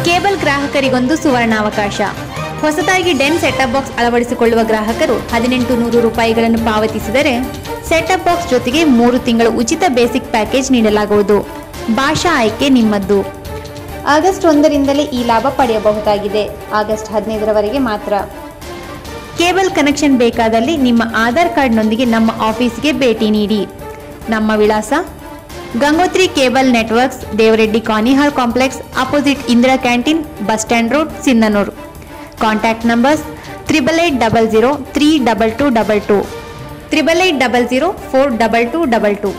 Cable ಗ್ರಾಹಕರಿಗೊಂದು ಸುವರ್ಣಾವಕಾಶ ಹೊಸದಾಗಿ ಡೆನ್ ಸೆಟಪ್ ಬಾಕ್ಸ್ ಅಳವಡಿಸಿಕೊಳ್ಳುವ ಗ್ರಾಹಕರು ಹದಿನೆಂಟು ನೂರು ರೂಪಾಯಿಗಳನ್ನು ಪಾವತಿಸಿದರೆ ಸೆಟಪ್ ಬಾಕ್ಸ್ ಜೊತೆಗೆ ಮೂರು ತಿಂಗಳು ಉಚಿತ ಬೇಸಿಕ್ ಪ್ಯಾಕೇಜ್ ನೀಡಲಾಗುವುದು ಭಾಷಾ ಆಯ್ಕೆ ನಿಮ್ಮದ್ದು ಆಗಸ್ಟ್ ಒಂದರಿಂದಲೇ ಈ ಲಾಭ ಪಡೆಯಬಹುದಾಗಿದೆ ಆಗಸ್ಟ್ ಹದಿನೈದರವರೆಗೆ ಮಾತ್ರ ಕೇಬಲ್ ಕನೆಕ್ಷನ್ ಬೇಕಾದಲ್ಲಿ ನಿಮ್ಮ ಆಧಾರ್ ಕಾರ್ಡ್ನೊಂದಿಗೆ ನಮ್ಮ ಆಫೀಸ್ಗೆ ಭೇಟಿ ನೀಡಿ ನಮ್ಮ ವಿಳಾಸ Gangotri cable networks Devareddy Kanihar complex opposite Indira canteen bus stand road Sindhanur contact numbers triple eight double zero three double two double two triple eight double zero four double two double two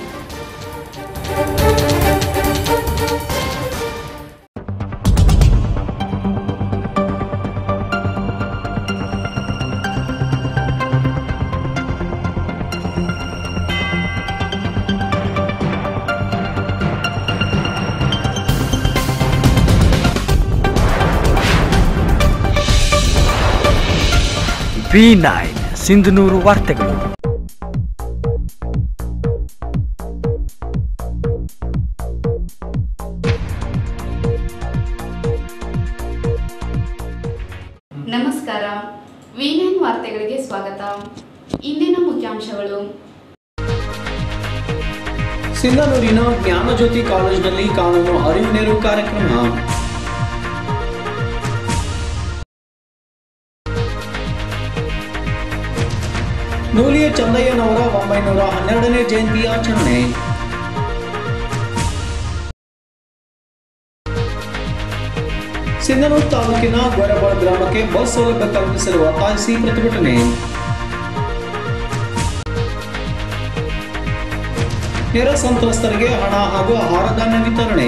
V nine Sindhanur ವಾರ್ತೆಗಳು ನಮಸ್ಕಾರ ವಿನೈನ್ ವಾರ್ತೆಗಳಿಗೆ ಸ್ವಾಗತ ಇಂದಿನ ಮುಖ್ಯಾಂಶಗಳು ಸಿಂಧನೂರಿನ ಜ್ಞಾನಜ್ಯೋತಿ ಕಾಲೇಜಿನಲ್ಲಿ ಕಾನೂನು ಅರಿವು ನೆರವು ಕಾರ್ಯಕ್ರಮ ನೂಲಿಯ ಚಂದಯ್ಯನವರ ಒಂಬೈನೂರ ಹನ್ನೆರಡನೇ ಜಯಂತಿ ಆಚರಣೆ ಸಿಂಧನೂರು ತಾಲೂಕಿನ ಗೊರಬಾಳ್ ಗ್ರಾಮಕ್ಕೆ ಬಸ್ ಸೌಲಭ್ಯ ಕಲ್ಪಿಸಲು ಒತ್ತಾಯಿಸಿ ಪ್ರತಿಭಟನೆ ನೆರ ಸಂತ್ರಸ್ತರಿಗೆ ಹಣ ಹಾಗೂ ಆಹಾರ ಧಾನ್ಯ ವಿತರಣೆ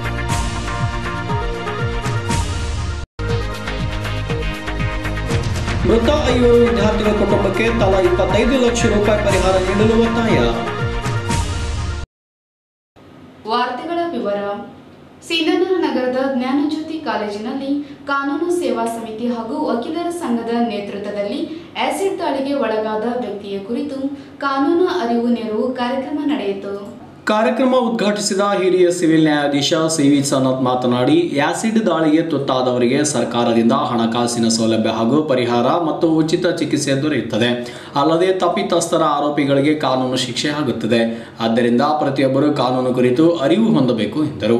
ಮೃತ ಐವರು ವಿದ್ಯಾರ್ಥಿಗಳ ಕುಟುಂಬಕ್ಕೆ ತಲಾ ಇಪ್ಪತ್ತೈದು ಲಕ್ಷ ರೂಪಾಯಿ ಪರಿಹಾರ ನೀಡಲು ಒತ್ತಾಯ ವಾರ್ತೆಗಳ ವಿವರ ಸಿಂಧನೂರು ನಗರದ ಜ್ಞಾನಜ್ಯೋತಿ ಕಾಲೇಜಿನಲ್ಲಿ ಕಾನೂನು ಸೇವಾ ಸಮಿತಿ ಹಾಗೂ ವಕೀಲರ ಸಂಘದ ನೇತೃತ್ವದಲ್ಲಿ ಆಸಿಡ್ ದಾಳಿಗೆ ಒಳಗಾದ ವ್ಯಕ್ತಿಯ ಕುರಿತು ಕಾನೂನು ಅರಿವು ನೆರವು ಕಾರ್ಯಕ್ರಮ ನಡೆಯಿತು ಕಾರ್ಯಕ್ರಮ ಉದ್ಘಾಟಿಸಿದ ಹಿರಿಯ ಸಿವಿಲ್ ನ್ಯಾಯಾಧೀಶ ಸಿ ವಿ ಸನತ್ ಮಾತನಾಡಿ ಆಸಿಡ್ ದಾಳಿಗೆ ತುತ್ತಾದವರಿಗೆ ಸರ್ಕಾರದಿಂದ ಹಣಕಾಸಿನ ಸೌಲಭ್ಯ ಹಾಗೂ ಪರಿಹಾರ ಮತ್ತು ಉಚಿತ ಚಿಕಿತ್ಸೆ ದೊರೆಯುತ್ತದೆ ಅಲ್ಲದೆ ತಪ್ಪಿತಸ್ಥರ ಆರೋಪಿಗಳಿಗೆ ಕಾನೂನು ಶಿಕ್ಷೆ ಆಗುತ್ತದೆ ಆದ್ದರಿಂದ ಪ್ರತಿಯೊಬ್ಬರು ಕಾನೂನು ಕುರಿತು ಅರಿವು ಹೊಂದಬೇಕು ಎಂದರು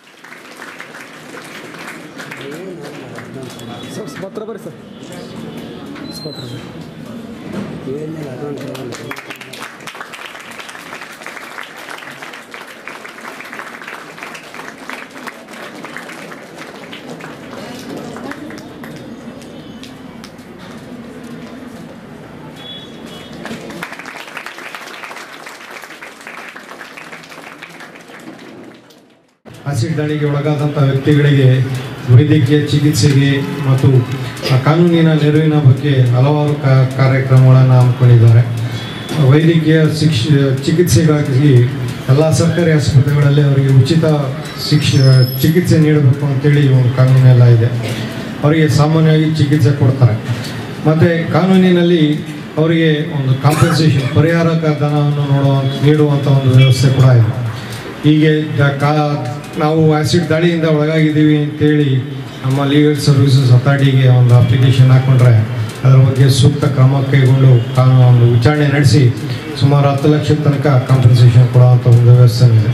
ಆಸಿಡ್ ದಾಳಿಗೆ ಒಳಗಾದಂಥ ವ್ಯಕ್ತಿಗಳಿಗೆ ವೈದ್ಯಕೀಯ ಚಿಕಿತ್ಸೆಗೆ ಮತ್ತು ಆ ಕಾನೂನಿನ ನೆರವಿನ ಬಗ್ಗೆ ಹಲವಾರು ಕಾ- ಕಾರ್ಯಕ್ರಮಗಳನ್ನು ಹಮ್ಮಿಕೊಂಡಿದ್ದಾರೆ ವೈದ್ಯಕೀಯ ಶಿಕ್ಷ ಚಿಕಿತ್ಸೆಗಾಗಿ ಎಲ್ಲ ಸರ್ಕಾರಿ ಆಸ್ಪತ್ರೆಗಳಲ್ಲಿ ಅವರಿಗೆ ಉಚಿತ ಶಿಕ್ಷ ಚಿಕಿತ್ಸೆ ನೀಡಬೇಕು ಅಂತೇಳಿ ಈ ಒಂದು ಕಾನೂನೆಲ್ಲ ಇದೆ ಅವರಿಗೆ ಸಾಮಾನ್ಯವಾಗಿ ಚಿಕಿತ್ಸೆ ಕೊಡ್ತಾರೆ ಮತ್ತು ಕಾನೂನಿನಲ್ಲಿ ಅವರಿಗೆ ಒಂದು ಕಾಂಪನ್ಸೇಷನ್ ಪರಿಹಾರ ಧನವನ್ನು ನೋಡುವ ನೀಡುವಂಥ ಒಂದು ವ್ಯವಸ್ಥೆ ಕೂಡ ಇದೆ ಹೀಗೆ ದ- ಕಾ ನಾವು ಆ್ಯಸಿಡ್ ದಾಳಿಯಿಂದ ಒಳಗಾಗಿದ್ದೀವಿ ಅಂತೇಳಿ ನಮ್ಮ ಲೀಗಲ್ ಸರ್ವಿಸಸ್ ಅಥಾರಿಟಿಗೆ ಒಂದು ಅಪ್ಲಿಕೇಶನ್ ಹಾಕ್ಕೊಂಡ್ರೆ ಅದರ ಬಗ್ಗೆ ಸೂಕ್ತ ಕ್ರಮ ಕೈಗೊಂಡು ಕಾನೂನು ಒಂದು ವಿಚಾರಣೆ ನಡೆಸಿ ಸುಮಾರು ಹತ್ತು ಲಕ್ಷದ ತನಕ ಕಾಂಪನ್ಸೇಷನ್ ಕೊಡುವಂಥ ಒಂದು ವ್ಯವಸ್ಥೆ ಇದೆ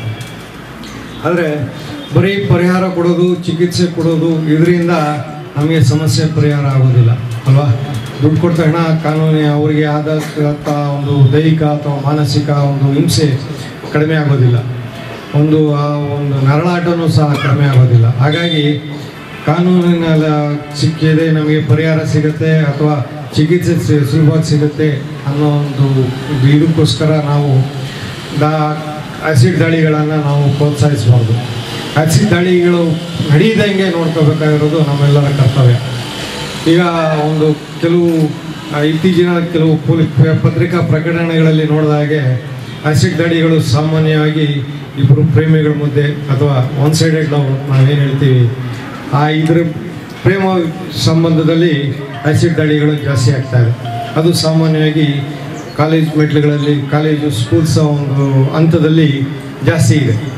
ಆದರೆ ಬರೀ ಪರಿಹಾರ ಕೊಡೋದು ಚಿಕಿತ್ಸೆ ಕೊಡೋದು ಇದರಿಂದ ನಮಗೆ ಸಮಸ್ಯೆ ಪರಿಹಾರ ಆಗೋದಿಲ್ಲ ಅಲ್ವಾ ದುಡ್ಡು ಕೊಟ್ಟ ತಕ್ಷಣ ಕಾನೂನಿ ಅವರಿಗೆ ಆದ ಒಂದು ದೈಹಿಕ ಅಥವಾ ಮಾನಸಿಕ ಒಂದು ಹಿಂಸೆ ಕಡಿಮೆ ಆಗೋದಿಲ್ಲ ಒಂದು ಆ ಒಂದು ನರಳಾಟನೂ ಸಹ ಕಡಿಮೆ ಆಗೋದಿಲ್ಲ ಹಾಗಾಗಿ ಕಾನೂನಿನ ಸಿಕ್ಕಿದೆ ನಮಗೆ ಪರಿಹಾರ ಸಿಗುತ್ತೆ ಅಥವಾ ಚಿಕಿತ್ಸೆ ಸಿ- ಸುಲಭವಾಗಿ ಸಿಗುತ್ತೆ ಅನ್ನೋ ಒಂದು ಇದು ಇದಕ್ಕೋಸ್ಕರ ನಾವು ದಾ ಆ್ಯಸಿಡ್ ದಾಳಿಗಳನ್ನು ನಾವು ಪ್ರೋತ್ಸಾಹಿಸಬಾರ್ದು ಆ್ಯಸಿಡ್ ದಾಳಿಗಳು ನಡೆಯದಂಗೆ ನೋಡ್ಕೋಬೇಕಾಗಿರೋದು ನಮ್ಮೆಲ್ಲರ ಕರ್ತವ್ಯ ಈಗ ಒಂದು ಕೆಲವು ಆ, ಇತ್ತೀಚಿನ ಕೆಲವು ಪೊಲಿ ಪ- ಪತ್ರಿಕಾ ಪ್ರಕಟಣೆಗಳಲ್ಲಿ ನೋಡಿದ ಹಾಗೆ ಆ್ಯಸಿಡ್ ದಾಳಿಗಳು ಸಾಮಾನ್ಯವಾಗಿ ಇಬ್ಬರು ಪ್ರೇಮಿಗಳ ಮಧ್ಯೆ ಅಥವಾ ಒನ್ ಸೈಡೆಡ್ ನಾವು ನಾವೇನು ಹೇಳ್ತೀವಿ ಆ ಇದ್ರ ಪ್ರೇಮ ಸಂಬಂಧದಲ್ಲಿ ಆ್ಯಸಿಡ್ ದಾಳಿಗಳು ಜಾಸ್ತಿ ಆಗ್ತಾ ಇದೆ ಅದು ಸಾಮಾನ್ಯವಾಗಿ ಕಾಲೇಜ್ ಮೆಟ್ಲುಗಳಲ್ಲಿ ಕಾಲೇಜು ಸ್ಕೂಲ್ಸ್ ಒಂದು ಹಂತದಲ್ಲಿ ಜಾಸ್ತಿ ಇದೆ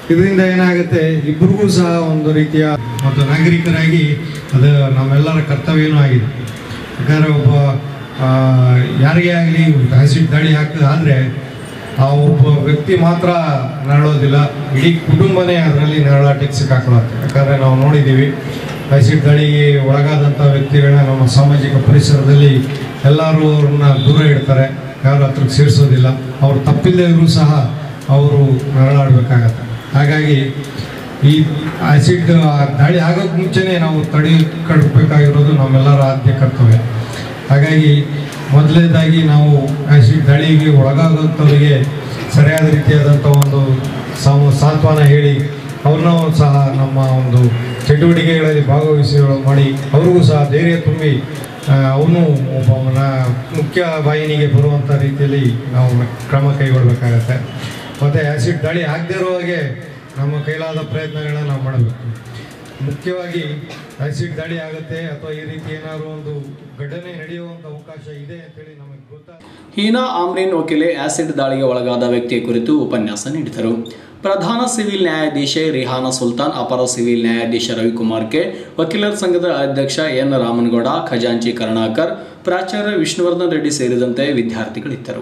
ಇದರಿಂದ ಏನಾಗುತ್ತೆ ಇಬ್ಬರಿಗೂ ಸಹ ಒಂದು ರೀತಿಯ ಮತ್ತು ನಾಗರಿಕರಾಗಿ ಅದು ನಮ್ಮೆಲ್ಲರ ಕರ್ತವ್ಯನೂ ಆಗಿದೆ ಯಾಕಂದರೆ ಒಬ್ಬ ಆ, ಯಾರಿಗೇ ಆಗಲಿ ಆ್ಯಸಿಡ್ ದಾಳಿ ಹಾಕಿದಾದರೆ ಆ ಒಬ್ಬ ವ್ಯಕ್ತಿ ಮಾತ್ರ ನರಳೋದಿಲ್ಲ ಇಡೀ ಕುಟುಂಬನೇ ಅದರಲ್ಲಿ ನರಳಾಟಕ್ಕೆ ಸಿಕ್ಕಾಕೊಳ್ಳುತ್ತೆ ಯಾಕಂದರೆ ನಾವು ನೋಡಿದ್ದೀವಿ ಆ್ಯಸಿಡ್ ದಾಳಿಗೆ ಒಳಗಾದಂಥ ವ್ಯಕ್ತಿಗಳನ್ನ ನಮ್ಮ ಸಾಮಾಜಿಕ ಪರಿಸರದಲ್ಲಿ ಎಲ್ಲರೂ ಅವ್ರನ್ನ ದೂರ ಇಡ್ತಾರೆ ಯಾರ ಹತ್ರಕ್ಕೆ ಸೇರಿಸೋದಿಲ್ಲ ಅವ್ರು ತಪ್ಪಿಲ್ಲದೆ ಇದ್ರೂ ಸಹ ಅವರು ನರಳಾಡಬೇಕಾಗತ್ತೆ ಹಾಗಾಗಿ ಈ ಆ್ಯಸಿಡ್ ದಾಳಿ ಆಗೋಕ್ಕೆ ಮುಂಚೆನೇ ನಾವು ತಡೆ ಕಟ್ಟಬೇಕಾಗಿರೋದು ನಮ್ಮೆಲ್ಲರ ಆದ್ಯ ಕರ್ತವ್ಯ ಹಾಗಾಗಿ ಮೊದಲನೇದಾಗಿ ನಾವು ಆ್ಯಸಿಡ್ ದಾಳಿಗೆ ಒಳಗಾಗುವಂಥವರಿಗೆ ಸರಿಯಾದ ರೀತಿಯಾದಂಥ ಒಂದು ಸಾಮ ಸಾಂತ್ವನ ಹೇಳಿ ಅವ್ರನ್ನೂ ಸಹ ನಮ್ಮ ಒಂದು ಚಟುವಟಿಕೆಗಳಲ್ಲಿ ಭಾಗವಹಿಸಿ ಮಾಡಿ ಅವ್ರಿಗೂ ಸಹ ಧೈರ್ಯ ತುಂಬಿ ಅವನು ಒಬ್ಬ ಮುಖ್ಯ ವಾಹಿನಿಗೆ ಬರುವಂಥ ರೀತಿಯಲ್ಲಿ ನಾವು ಕ್ರಮ ಕೈಗೊಳ್ಳಬೇಕಾಗತ್ತೆ ಮತ್ತು ಆ್ಯಸಿಡ್ ದಾಳಿ ಆಗದೇ ಇರೋ ಹಾಗೆ ನಮ್ಮ ಕೈಲಾದ ಪ್ರಯತ್ನಗಳನ್ನ ನಾವು ಮಾಡಬೇಕು ಮುಖ್ಯವಾಗಿ ಆ್ಯಸಿಡ್ ದಾಳಿ ಆಗುತ್ತೆ ಅಥವಾ ಈ ರೀತಿ ಏನಾದರೂ ಒಂದು ಘಟನೆ ನಡೆಯುವಂಥ ಅವಕಾಶ ಇದೆ ಅಂತೇಳಿ ನಮಗೆ ಗೊತ್ತಾ ಹೀನಾ ಆಮ್ರಿನ್ ವಕೀಲೆ ಆಸಿಡ್ ದಾಳಿಗೆ ಒಳಗಾದ ವ್ಯಕ್ತಿಯ ಕುರಿತು ಉಪನ್ಯಾಸ ನೀಡಿದರು ಪ್ರಧಾನ ಸಿವಿಲ್ ನ್ಯಾಯಾಧೀಶೆ ರಿಹಾನಾ ಸುಲ್ತಾನ್ ಅಪರ ಸಿವಿಲ್ ನ್ಯಾಯಾಧೀಶ ರವಿಕುಮಾರ್ ಕೆ ವಕೀಲರ ಸಂಘದ ಅಧ್ಯಕ್ಷ ಎನ್ ರಾಮನಗೌಡ ಖಜಾಂಚಿ ಕರುಣಾಕರ್ ಪ್ರಾಚಾರ್ಯ ವಿಷ್ಣುವರ್ಧನ್ ರೆಡ್ಡಿ ಸೇರಿದಂತೆ ವಿದ್ಯಾರ್ಥಿಗಳಿದ್ದರು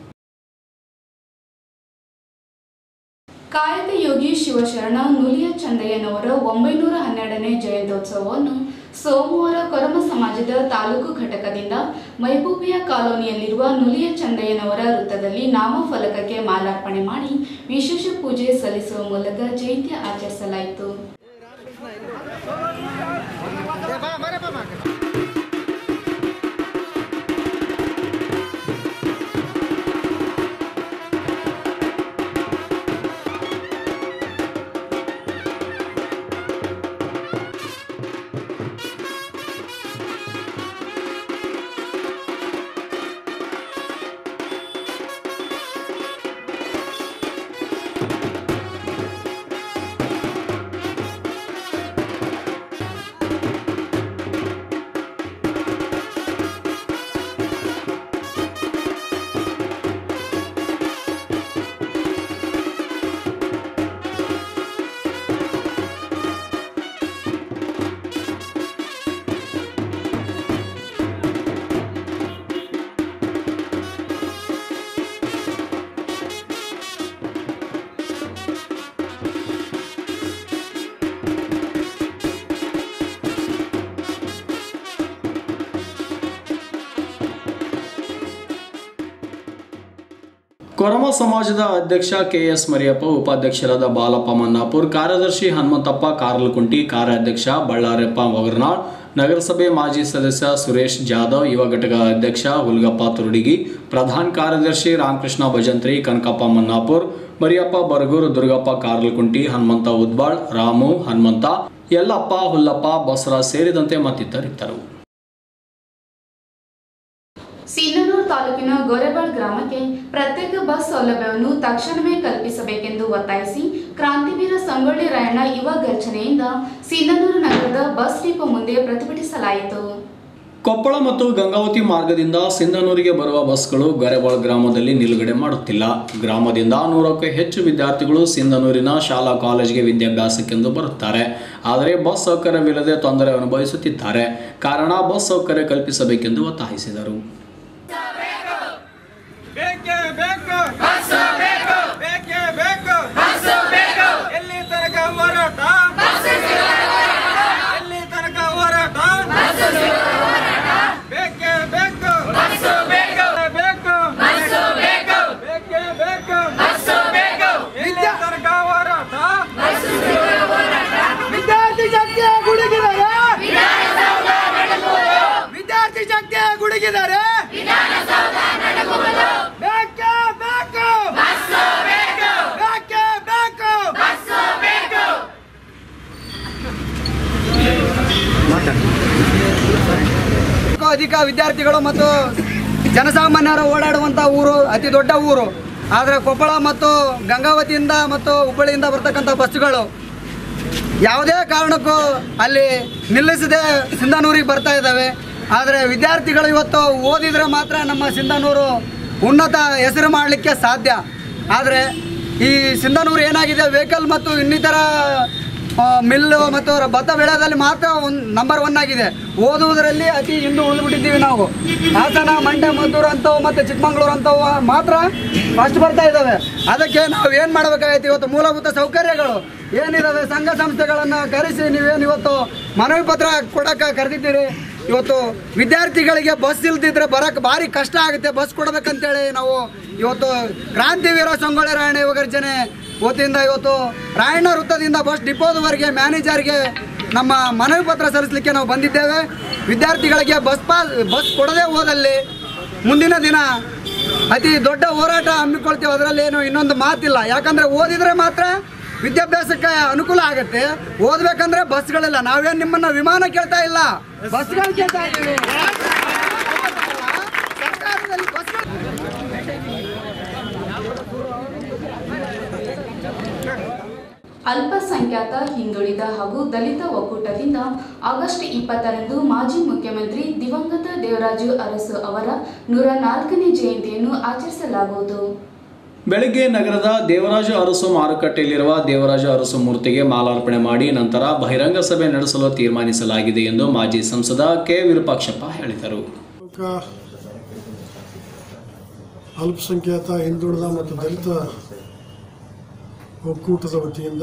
ಕಾಯಕ ಯೋಗಿ ಶಿವಶರಣ ನುಲಿಯ ಚಂದಯ್ಯನವರ ಒಂಬೈನೂರ ಹನ್ನೆರಡನೇ ಜಯಂತ್ಯೋತ್ಸವವನ್ನು ಸೋಮವಾರ ಕೊರಮ ಸಮಾಜದ ತಾಲೂಕು ಘಟಕದಿಂದ ಮೈಬೂಬಿಯ ಕಾಲೋನಿಯಲ್ಲಿರುವ ನುಲಿಯ ಚಂದಯ್ಯನವರ ವೃತ್ತದಲ್ಲಿ ನಾಮಫಲಕಕ್ಕೆ ಮಾಲಾರ್ಪಣೆ ಮಾಡಿ ವಿಶೇಷ ಪೂಜೆ ಸಲ್ಲಿಸುವ ಮೂಲಕ ಜಯಂತಿ ಆಚರಿಸಲಾಯಿತು ಕೊರಮ ಸಮಾಜದ ಅಧ್ಯಕ್ಷ ಕೆಎಸ್ ಮರಿಯಪ್ಪ ಉಪಾಧ್ಯಕ್ಷರಾದ ಬಾಲಪ್ಪ ಮನ್ನಾಪುರ್ ಕಾರ್ಯದರ್ಶಿ ಹನುಮಂತಪ್ಪ ಕಾರ್ಲಕುಂಟಿ ಕಾರ್ಯಾಧ್ಯಕ್ಷ ಬಳ್ಳಾರೆಪ್ಪ ಒಗರ್ನಾಳ್ ನಗರಸಭೆ ಮಾಜಿ ಸದಸ್ಯ ಸುರೇಶ್ ಜಾಧವ್ ಯುವ ಘಟಕ ಅಧ್ಯಕ್ಷ ಹುಲ್ಗಪ್ಪ ತುರುಡಿಗಿ ಪ್ರಧಾನ ಕಾರ್ಯದರ್ಶಿ ರಾಮಕೃಷ್ಣ ಭಜಂತ್ರಿ ಕನಕಪ್ಪ ಮನ್ನಾಪುರ್ ಮರಿಯಪ್ಪ ಬರಗೂರು ದುರ್ಗಪ್ಪ ಕಾರ್ಲಕುಂಟಿ ಹನುಮಂತ ಉದ್ಬಾಳ್ ರಾಮು ಹನುಮಂತ ಯಲ್ಲಪ್ಪ ಹುಲ್ಲಪ್ಪ ಬಸವರಾಜ್ ಸೇರಿದಂತೆ ಮತ್ತಿತರಿದ್ದರು ಸಿಂಧನೂರು ತಾಲೂಕಿನ ಗೊರೆಬಾಳ್ ಗ್ರಾಮಕ್ಕೆ ಪ್ರತ್ಯೇಕ ಬಸ್ ಸೌಲಭ್ಯವನ್ನು ತಕ್ಷಣವೇ ಕಲ್ಪಿಸಬೇಕೆಂದು ಒತ್ತಾಯಿಸಿ ಕ್ರಾಂತಿವೀರ ಸಂಗೊಳ್ಳಿ ರಾಯಣ್ಣ ಯುವ ಗರ್ಜನೆಯಿಂದ ಸಿಂಧನೂರು ನಗರದ ಬಸ್ ಡಿಪೋ ಮುಂದೆ ಪ್ರತಿಭಟಿಸಲಾಯಿತು ಕೊಪ್ಪಳ ಮತ್ತು ಗಂಗಾವತಿ ಮಾರ್ಗದಿಂದ ಸಿಂಧನೂರಿಗೆ ಬರುವ ಬಸ್ಗಳು ಗರೆಬಾಳ್ ಗ್ರಾಮದಲ್ಲಿ ನಿಲುಗಡೆ ಮಾಡುತ್ತಿಲ್ಲ ಗ್ರಾಮದಿಂದ ನೂರಕ್ಕೂ ಹೆಚ್ಚು ವಿದ್ಯಾರ್ಥಿಗಳು ಸಿಂಧನೂರಿನ ಶಾಲಾ ಕಾಲೇಜಿಗೆ ವಿದ್ಯಾಭ್ಯಾಸಕ್ಕೆಂದು ಬರುತ್ತಾರೆ ಆದರೆ ಬಸ್ ಸೌಕರ್ಯವಿಲ್ಲದೆ ತೊಂದರೆ ಅನುಭವಿಸುತ್ತಿದ್ದಾರೆ ಕಾರಣ ಬಸ್ ಸೌಕರ್ಯ ಕಲ್ಪಿಸಬೇಕೆಂದು ಒತ್ತಾಯಿಸಿದರು ಬೇಕೇ ಬೇಕು ಬಸ್ಸು ಬೇಕು ಬೇಕೇ ಬೇಕು ಬಸ್ಸು ಬೇಕು ಎಲ್ಲಿ ತನಕ ಹೋರಾಟ ಎಲ್ಲಿ ತನಕ ಹೋರಾಟ ಬೇಕೇ ಬೇಕು ಬಸ್ಸು ಬೇಕು ಬೇಕು ಬಸ್ಸು ಬೇಕು ಬೇಕೇ ಬೇಕು ಬಸ್ಸು ಬೇಕು ಎಲ್ಲಿ ತನಕ ಹೋರಾಟ ವಿದ್ಯಾರ್ಥಿ ಶಕ್ತಿಯ ಗುಡುಗಿದ್ದಾರೆ ವಿದ್ಯಾರ್ಥಿ ಶಕ್ತಿಯ ಗುಡುಗಿದ್ದಾರೆ ಬೇಕೇ ಬೇಕು ಬೇಕೇ ಬೇಕು ಕ್ಕೂ ಅಧಿಕ ವಿದ್ಯಾರ್ಥಿಗಳು ಮತ್ತು ಜನಸಾಮಾನ್ಯರು ಓಡಾಡುವಂಥ ಊರು ಅತಿ ದೊಡ್ಡ ಊರು ಆದರೆ ಕೊಪ್ಪಳ ಮತ್ತು ಗಂಗಾವತಿಯಿಂದ ಮತ್ತು ಹುಬ್ಬಳ್ಳಿಯಿಂದ ಬರ್ತಕ್ಕಂಥ ಬಸ್ಸುಗಳು ಯಾವುದೇ ಕಾರಣಕ್ಕೂ ಅಲ್ಲಿ ನಿಲ್ಲಿಸದೆ ಸಿಂಧನೂರಿಗೆ ಬರ್ತಾ ಇದ್ದಾವೆ ಆದರೆ ವಿದ್ಯಾರ್ಥಿಗಳು ಇವತ್ತು ಓದಿದರೆ ಮಾತ್ರ ನಮ್ಮ ಸಿಂಧನೂರು ಉನ್ನತ ಹೆಸರು ಮಾಡಲಿಕ್ಕೆ ಸಾಧ್ಯ ಆದರೆ ಈ ಸಿಂಧನೂರು ಏನಾಗಿದೆ ವೆಹಿಕಲ್ ಮತ್ತು ಇನ್ನಿತರ ಆ, ಮಿಲ್ಲು ಮತ್ತು ರ- ಭತ್ತ ಬೆಳೆಯೋದ್ರಲ್ಲಿ ಮಾತ್ರ ಒಂದು ನಂಬರ್ ಒನ್ ಆಗಿದೆ ಓದುವುದರಲ್ಲಿ ಅತಿ ಹಿಂದೆ ಉಳಿದ್ಬಿಟ್ಟಿದ್ದೀವಿ ನಾವು ಹಾಸನ ಮಂಡ್ಯ ಮದ್ದೂರು ಅಂತವು ಮತ್ತು ಚಿಕ್ಕಮಂಗ್ಳೂರು ಅಂತವು ಮಾತ್ರ ಫಸ್ಟ್ ಬರ್ತಾ ಇದ್ದಾವೆ ಅದಕ್ಕೆ ನಾವು ಏನು ಮಾಡಬೇಕಾಗೈತೆ ಇವತ್ತು ಮೂಲಭೂತ ಸೌಕರ್ಯಗಳು ಏನಿದಾವೆ ಸಂಘ ಸಂಸ್ಥೆಗಳನ್ನು ಕರೆಸಿ ನೀವೇನು ಇವತ್ತು ಮನವಿ ಪತ್ರ ಕೊಡಕ್ಕೆ ಕರೆದಿದ್ದೀರಿ ಇವತ್ತು ವಿದ್ಯಾರ್ಥಿಗಳಿಗೆ ಬಸ್ ಇಲ್ದಿದ್ರೆ ಬರಕ್ಕೆ ಭಾರಿ ಕಷ್ಟ ಆಗುತ್ತೆ ಬಸ್ ಕೊಡಬೇಕಂತೇಳಿ ನಾವು ಇವತ್ತು ಕ್ರಾಂತಿವೀರ ಸಂಗೊಳ್ಳಿ ರಾಯಣ್ಣ ಯುವಗರ್ಜನೆ ವತಿಯಿಂದ ಇವತ್ತು ರಾಯಣ್ಣ ವೃತ್ತದಿಂದ ಬಸ್ ಡಿಪೋದವರೆಗೆ ಮ್ಯಾನೇಜರ್ಗೆ ನಮ್ಮ ಮನವಿ ಪತ್ರ ಸಲ್ಲಿಸಲಿಕ್ಕೆ ನಾವು ಬಂದಿದ್ದೇವೆ ವಿದ್ಯಾರ್ಥಿಗಳಿಗೆ ಬಸ್ ಪಾಸ್ ಬಸ್ ಕೊಡದೇ ಹೋದಲ್ಲಿ ಮುಂದಿನ ದಿನ ಅತಿ ದೊಡ್ಡ ಹೋರಾಟ ಹಮ್ಮಿಕೊಳ್ತೀವಿ ಅದರಲ್ಲಿ ಏನು ಇನ್ನೊಂದು ಮಾತಿಲ್ಲ ಯಾಕಂದ್ರೆ ಓದಿದ್ರೆ ಮಾತ್ರ ವಿದ್ಯಾಭ್ಯಾಸಕ್ಕೆ ಅನುಕೂಲ ಆಗುತ್ತೆ ಓದ್ಬೇಕಂದ್ರೆ ಬಸ್ಗಳಿಲ್ಲ ನಾವೇನು ನಿಮ್ಮನ್ನ ವಿಮಾನ ಕೇಳ್ತಾ ಇಲ್ಲ ಬಸ್ಗಳು ಕೇಳ್ತಾ ಇದ್ದೀವಿ ಸರ್ಕಾರದಲ್ಲಿ ಬಸ್ಗಳು ಅಲ್ಪಸಂಖ್ಯಾತ ಹಿಂದುಳಿದ ಹಾಗೂ ದಲಿತ ಒಕ್ಕೂಟದಿಂದ ಆಗಸ್ಟ್ ಇಪ್ಪತ್ತರಂದು ಮಾಜಿ ಮುಖ್ಯಮಂತ್ರಿ ದಿವಂಗತ ದೇವರಾಜು ಅರಸು ಅವರ ನೂರ ನಾಲ್ಕನೇ ಜಯಂತಿಯನ್ನು ಆಚರಿಸಲಾಗುವುದು ಬೆಳಗ್ಗೆ ನಗರದ ದೇವರಾಜ ಅರಸು ಮಾರುಕಟ್ಟೆಯಲ್ಲಿರುವ ದೇವರಾಜ ಅರಸು ಮೂರ್ತಿಗೆ ಮಾಲಾರ್ಪಣೆ ಮಾಡಿ ನಂತರ ಬಹಿರಂಗ ಸಭೆ ನಡೆಸಲು ತೀರ್ಮಾನಿಸಲಾಗಿದೆ ಎಂದು ಮಾಜಿ ಸಂಸದ ಕೆ ವಿರೂಪಾಕ್ಷಪ್ಪ ಹೇಳಿದರು ಕ ಅಲ್ಪಸಂಖ್ಯಾತ ಹಿಂದುಳಿದ ಮತ್ತು ದಲಿತ ಒಕ್ಕೂಟದ ವತಿಯಿಂದ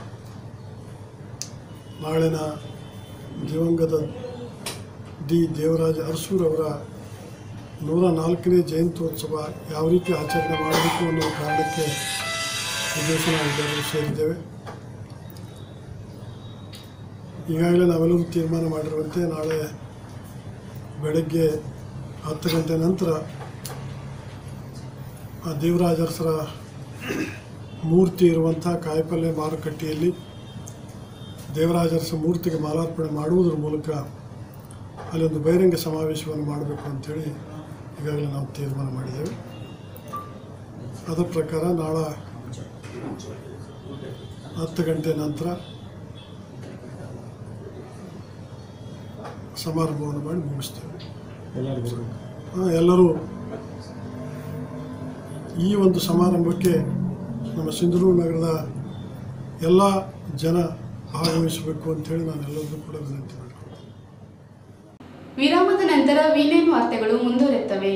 ನಾಳಿನ ದಿವಂಗತ ಡಿ ದೇವರಾಜ ಅರಸೂರವರ ನೂರ ನಾಲ್ಕನೇ ಜಯಂತ್ಯೋತ್ಸವ ಯಾವ ರೀತಿ ಆಚರಣೆ ಮಾಡಬೇಕು ಅನ್ನೋ ಕಾರಣಕ್ಕೆ ಈ ದಿವಸ ನಾವೆಲ್ಲರೂ ಸೇರಿದ್ದೇವೆ ಈಗಾಗಲೇ ನಾವೆಲ್ಲರೂ ತೀರ್ಮಾನ ಮಾಡಿರುವಂತೆ ನಾಳೆ ಬೆಳಗ್ಗೆ ಹತ್ತು ಗಂಟೆ ನಂತರ ಆ ದೇವರಾಜ ಅರಸರ ಮೂರ್ತಿ ಇರುವಂಥ ಕಾಯಿಪಲ್ಯ ಮಾರುಕಟ್ಟೆಯಲ್ಲಿ ದೇವರಾಜ ಅರಸ ಮೂರ್ತಿಗೆ ಮಾಲಾರ್ಪಣೆ ಮಾಡುವುದರ ಮೂಲಕ ಅಲ್ಲೊಂದು ಬಹಿರಂಗ ಸಮಾವೇಶವನ್ನು ಮಾಡಬೇಕು ಅಂಥೇಳಿ ಈಗಾಗಲೇ ನಾವು ತೀರ್ಮಾನ ಮಾಡಿದ್ದೇವೆ ಅದರ ಪ್ರಕಾರ ನಾಳೆ ಹತ್ತು ಗಂಟೆ ನಂತರ ಸಮಾರಂಭವನ್ನು ಮಾಡಿ ಮುಗಿಸ್ತೇವೆ ಹಾಂ, ಎಲ್ಲರೂ ಈ ಒಂದು ಸಮಾರಂಭಕ್ಕೆ ನಮ್ಮ ಸಿಂಧನೂರು ನಗರದ ಎಲ್ಲ ಜನ ಭಾಗವಹಿಸಬೇಕು ಅಂತೇಳಿ ನಾನು ಎಲ್ಲರಿಗೂ ಕೂಡ ವಿನಂತಿ ಮಾಡ್ತೀನಿ ವಿರಾಮದ ನಂತರ ವಿನೇನ್ ವಾರ್ತೆಗಳು ಮುಂದುವರೆಯುತ್ತವೆ